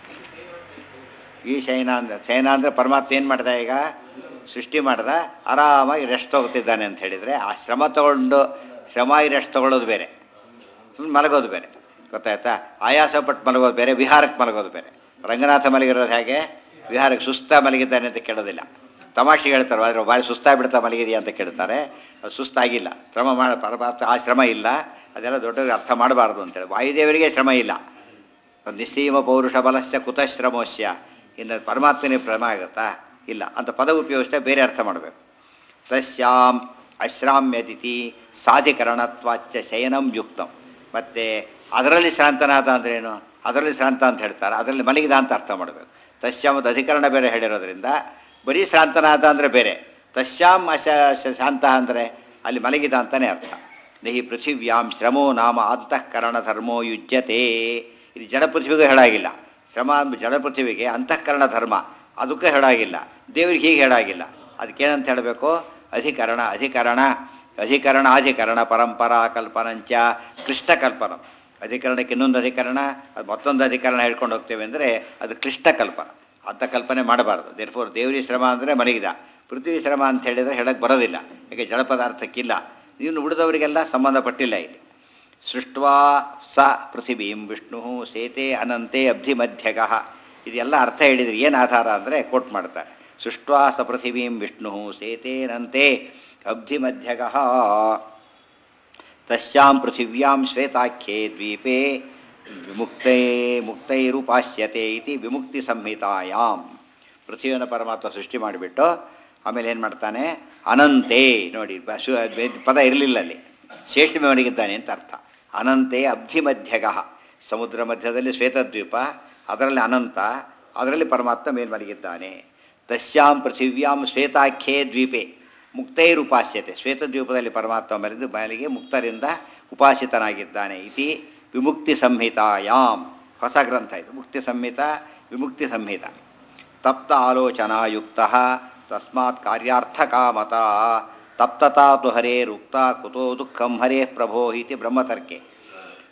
Speaker 1: ಈ ಶಯನ ಅಂದ್ರೆ ಶಯನ ಅಂದರೆ ಪರಮಾತ್ಮ ಏನು ಮಾಡ್ದ ಈಗ ಸೃಷ್ಟಿ ಮಾಡ್ದ ಆರಾಮಾಗಿ ರೆಸ್ಟ್ ತಗೋತಿದ್ದಾನೆ ಅಂತ ಹೇಳಿದರೆ ಆ ಶ್ರಮ ತಗೊಂಡು ಶ್ರಮ ರೆಸ್ಟ್ ತಗೊಳ್ಳೋದು ಬೇರೆ ಸುಮ್ಮನೆ ಮಲಗೋದು ಬೇರೆ ಗೊತ್ತಾಯ್ತಾ ಆಯಾಸ ಪಟ್ಟು ಮಲಗೋದು ಬೇರೆ ವಿಹಾರಕ್ಕೆ ಮಲಗೋದು ಬೇರೆ ರಂಗನಾಥ ಮಲಗಿರೋದು ಹೇಗೆ ವಿಹಾರಕ್ಕೆ ಸುಸ್ತ ಮಲಗಿದ್ದಾನೆ ಅಂತ ಕೇಳೋದಿಲ್ಲ ತಮಾಷೆಗೆ ಹೇಳ್ತಾರೆ ಆದರೆ ಬಾರಿ ಸುಸ್ತಾಗಿ ಬಿಡ್ತಾ ಮಲಗಿದೆಯಾ ಅಂತ ಕೇಳ್ತಾರೆ ಅದು ಸುಸ್ತಾಗಿಲ್ಲ ಶ್ರಮ ಮಾಡ ಪರಮಾತ್ಮ ಆ ಶ್ರಮ ಇಲ್ಲ ಅದೆಲ್ಲ ದೊಡ್ಡವ್ರಿಗೆ ಅರ್ಥ ಮಾಡಬಾರ್ದು ಅಂತೇಳಿ ವಾಯುದೇವರಿಗೆ ಶ್ರಮ ಇಲ್ಲ ನಿಸ್ಸೀಮ ಪೌರುಷ ಬಲಸ್ಯ ಕುತಶ್ರಮೋಶ್ಯ ಇನ್ನು ಪರಮಾತ್ಮನೇ ಶ್ರಮ ಆಗುತ್ತಾ ಇಲ್ಲ ಅಂತ ಪದ ಉಪಯೋಗಿಸ್ತಾ ಬೇರೆ ಅರ್ಥ ಮಾಡಬೇಕು ತಸ್ಯಾಂ ಅಶ್ರಾಮ್ಯದಿತಿ ಸಾಧಿಕರಣತ್ವಾಚ್ಚ ಶಯನಂ ಯುಕ್ತಂ ಮತ್ತು ಅದರಲ್ಲಿ ಶ್ರಾಂತನಾದ ಅಂದ್ರೇನು ಅದರಲ್ಲಿ ಶ್ರಾಂತ ಅಂತ ಹೇಳ್ತಾರೆ ಅದರಲ್ಲಿ ಮಲಗಿದ ಅಂತ ಅರ್ಥ ಮಾಡಬೇಕು ತಸ್ಯಾಮದ ಅಧಿಕರಣ ಬೇರೆ ಹೇಳಿರೋದ್ರಿಂದ ಬರೀ ಶ್ರಾಂತನಾದ ಅಂದರೆ ಬೇರೆ ತಸ್ಯಾಂ ಅಶ ಶ- ಶಾಂತ ಅಂದರೆ ಅಲ್ಲಿ ಮಲಗಿದ ಅಂತಲೇ ಅರ್ಥ ನಹಿ ಪೃಥಿವ್ಯಾಂ ಶ್ರಮೋ ನಾಮ ಅಂತಃಕರಣ ಧರ್ಮೋ ಯುಜ್ಯತೆ ಇದು ಜಡ ಪೃಥ್ವಿಗೂ ಹೇಳಾಗಿಲ್ಲ ಶ್ರಮ ಅಂದ್ ಜಡ ಪೃಥ್ವಿಗೆ ಅಂತಃಕರಣ ಧರ್ಮ ಅದಕ್ಕೂ ಹೇಳಾಗಿಲ್ಲ ದೇವರಿಗೆ ಹೀಗೆ ಹೇಳಾಗಿಲ್ಲ ಅದಕ್ಕೇನಂತ ಹೇಳಬೇಕು ಅಧಿಕರಣ ಅಧಿಕರಣ ಅಧಿಕರಣ ಅಧಿಕರಣ ಪರಂಪರಾ ಕಲ್ಪನಂಚ ಕ್ಲಿಷ್ಟ ಕಲ್ಪನ ಅಧಿಕರಣಕ್ಕೆ ಇನ್ನೊಂದು ಅಧಿಕರಣ ಅದು ಮತ್ತೊಂದು ಅಧಿಕರಣ ಹೇಳ್ಕೊಂಡು ಹೋಗ್ತೇವೆ ಅಂದರೆ ಅದು ಕ್ಲಿಷ್ಟ ಕಲ್ಪನ ಅಂಥ ಕಲ್ಪನೆ ಮಾಡಬಾರ್ದು ದೇರ್ಫೋರ್ ದೇವರಿ ಶ್ರಮ ಅಂದರೆ ಮಲಗಿದ ಪೃಥ್ವಿ ಶ್ರಮ ಅಂತ ಹೇಳಿದರೆ ಹೇಳಕ್ಕೆ ಬರೋದಿಲ್ಲ ಯಾಕೆ ಜಡ ಪದಾರ್ಥಕ್ಕಿಲ್ಲ ಇನ್ನು ಉಳಿದವರಿಗೆಲ್ಲ ಸಂಬಂಧಪಟ್ಟಿಲ್ಲ ಇಲ್ಲಿ ಸೃಷ್ಟ್ವಾ ಸ ಪೃಥಿವೀಂ ವಿಷ್ಣು ಸೇತೆ ಅನಂತೆ ಅಬ್ಧಿ ಮಧ್ಯಗಃ ಇದೆಲ್ಲ ಅರ್ಥ ಹೇಳಿದ್ರೆ ಏನು ಆಧಾರ ಅಂದರೆ ಕೋಟ್ ಮಾಡ್ತಾರೆ ಸೃಷ್ಟ್ವಾ ಸ ಪೃಥಿವೀಂ ವಿಷ್ಣು ಸೇತೇನಂತೆ ಅಬ್ಧಿ ಮಧ್ಯಗಃ ತಸ್ಯಾಂ ಪೃಥಿವ್ಯಾಂ ಶ್ವೇತಾಖ್ಯೆ ದ್ವೀಪೆ ವಿಮುಕ್ತೈ ಮುಕ್ತೈರುಪಾಸ್ಯತೆ ಇತಿ ವಿಮುಕ್ತಿ ಸಂಹಿತಾಯಾಂ ಪೃಥ್ವಿಯನ್ನು ಪರಮಾತ್ಮ ಸೃಷ್ಟಿ ಮಾಡಿಬಿಟ್ಟು ಆಮೇಲೆ ಏನು ಮಾಡ್ತಾನೆ ಅನಂತೆ ನೋಡಿ ಬ- ಶು- ಬೆ- ಪದ ಇರಲಿಲ್ಲ ಅಲ್ಲಿ ಶೇಷಮೆ ಮಲಗಿದ್ದಾನೆ ಅಂತ ಅರ್ಥ ಅನಂತೆ ಅಬ್ಧಿ ಮಧ್ಯಗಃ ಸಮುದ್ರ ಮಧ್ಯದಲ್ಲಿ ಶ್ವೇತದ್ವೀಪ ಅದರಲ್ಲಿ ಅನಂತ ಅದರಲ್ಲಿ ಪರಮಾತ್ಮ ಮೇಲೆ ಮಲಗಿದ್ದಾನೆ ತಸ್ಯಾಂ ಪೃಥಿವ್ಯಾಂ ಶ್ವೇತಾಖ್ಯೆ ದ್ವೀಪೆ ಮುಕ್ತೈರುಪಾಸ್ಯತೆ ಶ್ವೇತದ್ವೀಪದಲ್ಲಿ ಪರಮಾತ್ಮ ಮಲಿದು ಬಯಲಿಗೆ ಮುಕ್ತರಿಂದ ಉಪಾಸಿತನಾಗಿದ್ದಾನೆ ಇತಿ ವಿಮುಕ್ತಿ ಸಂಹಿತಾಯಾಮ್ ಹೊಸ ಗ್ರಂಥ ಇದು ಮುಕ್ತಿ ಸಂಹಿತ ವಿಮುಕ್ತಿ ಸಂಹಿತ ತಪ್ತ ಆಲೋಚನಾಯುಕ್ತ ತಸ್ಮಾತ್ ಕಾರ್ಯಾರ್ಥಕಾಮತ ತಪ್ತತಾ ತು ಹರೇರುಕ್ತ ಕುತೋ ದುಃಖಂ ಹರೇ ಪ್ರಭೋ ಇತಿ ಬ್ರಹ್ಮತರ್ಕೆ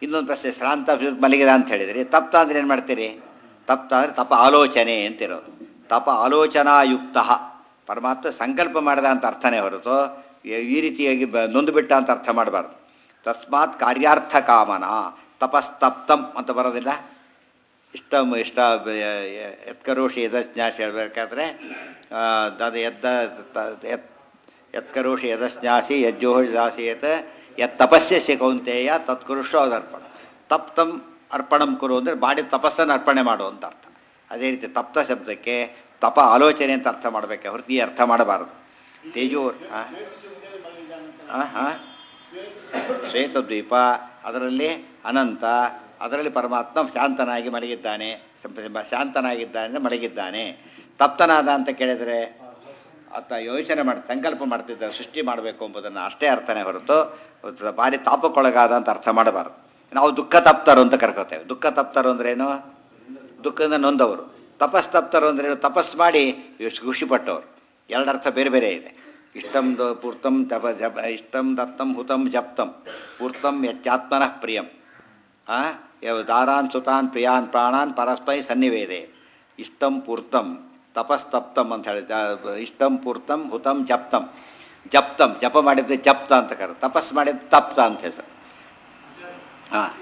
Speaker 1: ಇನ್ನೊಂದು ಪ್ರಶ್ನೆ ಶ್ರಾಂತ ಮಲಗಿದ ಅಂತ ಹೇಳಿದ್ರಿ ತಪ್ತ ಅಂದ್ರೆ ಏನು ಮಾಡ್ತೀರಿ ತಪ್ತ ಅಂದರೆ ತಪ ಆಲೋಚನೆ ಅಂತಿರೋದು ತಪ ಆಲೋಚನಾಯುಕ್ತ ಪರಮಾತ್ಮ ಸಂಕಲ್ಪ ಮಾಡಿದ ಅಂತ ಅರ್ಥನೇ ಹೊರತು ಈ- ಈ ರೀತಿಯಾಗಿ ಬ ನೊಂದು ಬಿಟ್ಟ ಅಂತ ಅರ್ಥ ಮಾಡಬಾರ್ದು ತಸ್ಮಾತ್ ಕಾರ್ಯಾರ್ಥ ಕಾಮನ ತಪಸ್ತಪ್ತಂ ಅಂತ ಬರೋದಿಲ್ಲ ಇಷ್ಟ ಇಷ್ಟ ಎತ್ಕರೋಷಿ ಯದಸ್ನ್ಯಾಸ ಹೇಳ್ಬೇಕಾದ್ರೆ ಆ, ಅದು ಎದ್ದ ತ- ಎತ್ ಯತ್ಕರೋಷಿ ಯದಸ್ನ್ಯಾಸಿ ಯಜ್ಜೋದಾಸಿಯತ್ ಯತ್ ತಪಸ್ಯಸ್ಯ ಕೌಂತೆಯ ತತ್ಕುರುಷೋ ಅದರ್ಪಣ ತಪ್ತಂ ಅರ್ಪಣಂ ಕುರು ಅಂದರೆ ಮಾಡಿ ತಪಸ್ಸನ್ನು ಅರ್ಪಣೆ ಮಾಡು ಅಂತ ಅರ್ಥ ಅದೇ ರೀತಿ ತಪ್ತ ಶಬ್ದಕ್ಕೆ ತಪ ಆಲೋಚನೆ ಅಂತ ಅರ್ಥ ಮಾಡಬೇಕೆ ಹೊರತು ಈ ಅರ್ಥ ಮಾಡಬಾರದು ತೇಜೋರ್ ಹಾಂ ಹಾಂ ಹಾಂ ಶ್ವೇತದ್ವೀಪ ಅದರಲ್ಲಿ ಅನಂತ ಅದರಲ್ಲಿ ಪರಮಾತ್ಮ ಶಾಂತನಾಗಿ ಮಲಗಿದ್ದಾನೆ ಸಂಪ- ಶಾಂತನಾಗಿದ್ದಾನೆ ಮಲಗಿದ್ದಾನೆ ತಪ್ತನಾದ ಅಂತ ಕೇಳಿದರೆ ಆತ ಯೋಚನೆ ಮಾಡಿ ಸಂಕಲ್ಪ ಮಾಡ್ತಿದ್ದ ಸೃಷ್ಟಿ ಮಾಡಬೇಕು ಎಂಬುದನ್ನು ಅಷ್ಟೇ ಅರ್ಥನೇ ಹೊರತು ತ- ಭಾರಿ ತಾಪಕ್ಕೊಳಗಾದ ಅಂತ ಅರ್ಥ ಮಾಡಬಾರ್ದು ನಾವು ದುಃಖ ತಪ್ತರು ಅಂತ ಕರ್ಕೋತೇವೆ ದುಃಖ ತಪ್ತರು ಅಂದ್ರೇನು ದುಃಖದಿಂದ ನೊಂದವರು ತಪಸ್ ತಪ್ತರು ಅಂದ್ರೇನು ತಪಸ್ ಮಾಡಿ ಎಷ್ಟು ಖುಷಿಪಟ್ಟವರು ಎರಡರ್ಥ ಬೇರೆ ಬೇರೆ ಇದೆ ಇಷ್ಟಂ ದ- ಪೂರ್ತಂ ತಪ ಜಪ ಇಷ್ಟಂ ದತ್ತಂ ಹುತಂ ಜಪ್ತಂ ಪೂರ್ತಂ ಯಚ್ಚಾತ್ಮನಃ ಪ್ರಿಯಂ ಆ ಯವ್ ದಾರಾನ್ ಸುತಾನ್ ಪ್ರಿಯಾನ್ ಪ್ರಾಣಾನ್ ಪರಸ್ಪೈ ಸನ್ನಿವೇದೆ ಇಷ್ಟಂ ಪೂರ್ತಂ ತಪಸ್ತಪ್ತಂ ಅಂತ ಹೇಳಿ ದ- ಇಷ್ಟಂ ಪೂರ್ತಂ ಹುತಂ ಜಪ್ತಂ ಜಪ್ತಂ ಜಪ ಮಾಡಿದ್ದು ಜಪ್ತ ಅಂತ ಕರ ತಪಸ್ ಮಾಡಿದ್ದು ತಪ್ತ ಅಂತ ಹೆಸರು ಹಾಂ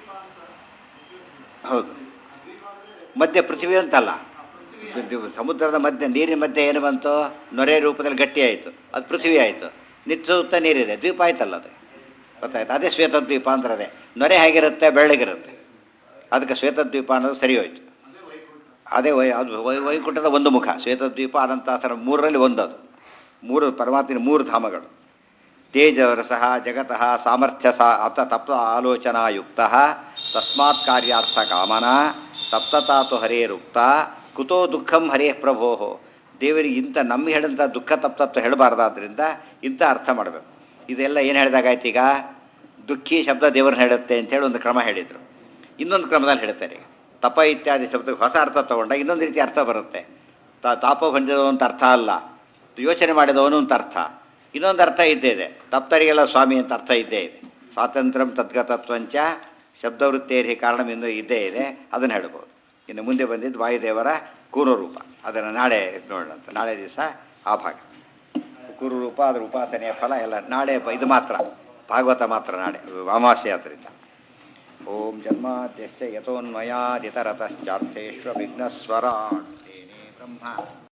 Speaker 1: ಹೌದು ಮಧ್ಯೆ ಪೃಥ್ವಿ ಅಂತಲ್ಲ ಇದು ಸಮುದ್ರದ ಮಧ್ಯೆ ನೀರಿನ ಮಧ್ಯೆ ಏನು ಬಂತು ನೊರೆ ರೂಪದಲ್ಲಿ ಗಟ್ಟಿ ಆಯಿತು ಅದು ಪೃಥ್ವಿ ಆಯಿತು ನಿತ್ಯ ಸುತ್ತ ನೀರಿದೆ ದ್ವೀಪ ಆಯ್ತಲ್ಲ ಅದು ಗೊತ್ತಾಯ್ತು ಅದೇ ಶ್ವೇತದ್ವೀಪ ಅಂದ್ರೆ ಅದೇ ನೊರೆ ಹೇಗಿರುತ್ತೆ ಬೆಳ್ಳಗಿರುತ್ತೆ ಅದಕ್ಕೆ ಶ್ವೇತದ್ವೀಪ ಅನ್ನೋದು ಸರಿ ಹೋಯ್ತು ಅದೇ ವೈ ಅದು ವೈ ವೈಕುಂಠದ ಒಂದು ಮುಖ ಶ್ವೇತದ್ವೀಪ ಅನಂತಾಸನ ಮೂರರಲ್ಲಿ ಒಂದು ಅದು ಮೂರು ಪರಮಾತ್ಮನ ಮೂರು ಧಾಮಗಳು ತೇಜರಸಃ ಜಗತಃ ಸಾಮರ್ಥ್ಯ ಸಾ ಅತ ತಪ್ತ ಆಲೋಚನಾಯುಕ್ತ ತಸ್ಮಾತ್ ಕಾರ್ಯಾರ್ಥ ಕಾಮನ ತಪ್ತತಾತು ಹರೇರುಕ್ತ ಕುತೋ ದುಃಖಂ ಹರೇ ಪ್ರಭೋ ದೇವರಿಗೆ ಇಂಥ ನಮ್ಮ ಹೇಳಿದಂಥ ದುಃಖ ತಪ್ತತ್ವ ಹೇಳಬಾರ್ದಾದ್ರಿಂದ ಇಂಥ ಅರ್ಥ ಮಾಡಬೇಕು ಇದೆಲ್ಲ ಏನು ಹೇಳಿದಾಗಾಯ್ತು ಈಗ ದುಃಖಿ ಶಬ್ದ ದೇವರನ್ನ ಹೇಳುತ್ತೆ ಅಂತೇಳಿ ಒಂದು ಕ್ರಮ ಹೇಳಿದರು ಇನ್ನೊಂದು ಕ್ರಮದಲ್ಲಿ ಹೇಳ್ತಾರೆ ಈಗ ತಪ ಇತ್ಯಾದಿ ಶಬ್ದಕ್ಕೆ ಹೊಸ ಅರ್ಥ ತಗೊಂಡಾಗ ಇನ್ನೊಂದು ರೀತಿ ಅರ್ಥ ಬರುತ್ತೆ ತಾ ತಾಪ ಹೊಂದಿದವನು ಅಂತ ಅರ್ಥ ಅಲ್ಲ ಯೋಚನೆ ಮಾಡಿದವನು ಅಂತ ಅರ್ಥ ಇನ್ನೊಂದು ಅರ್ಥ ಇದ್ದೇ ಇದೆ ತಪ್ತರಿಗೆಲ್ಲ ಸ್ವಾಮಿ ಅಂತ ಅರ್ಥ ಇದ್ದೇ ಇದೆ ಸ್ವಾತಂತ್ರ್ಯಂ ತದ್ಗತತ್ವಂಚ ಶಬ್ದವೃತ್ತೇರಿ ಕಾರಣವೆಂದು ಇದ್ದೇ ಇದೆ ಅದನ್ನು ಹೇಳ್ಬೋದು ಇನ್ನು ಮುಂದೆ ಬಂದಿದ್ದು ವಾಯುದೇವರ ಕೂರುರೂಪ ಅದನ್ನು ನಾಳೆ ನೋಡೋಣ ಅಂತ ನಾಳೆ ದಿವಸ ಆ ಭಾಗ ಕೂರುರೂಪ ಅದರ ಉಪಾಸನೆಯ ಫಲ ಎಲ್ಲ ನಾಳೆ ಬ- ಇದು ಮಾತ್ರ ಭಾಗವತ ಮಾತ್ರ ನಾಳೆ ಅಮಾವಾಸ್ಯೆ ಆದ್ದರಿಂದ ಓಂ ಜನ್ಮಾದ್ಯಸ್ಯ ಯತೋನ್ಮಯಾದಿತರತಶ್ಚಾರ್ಥೇಶ್ವ ವಿಘ್ನಸ್ವರಾಟ್ ಬ್ರಹ್ಮ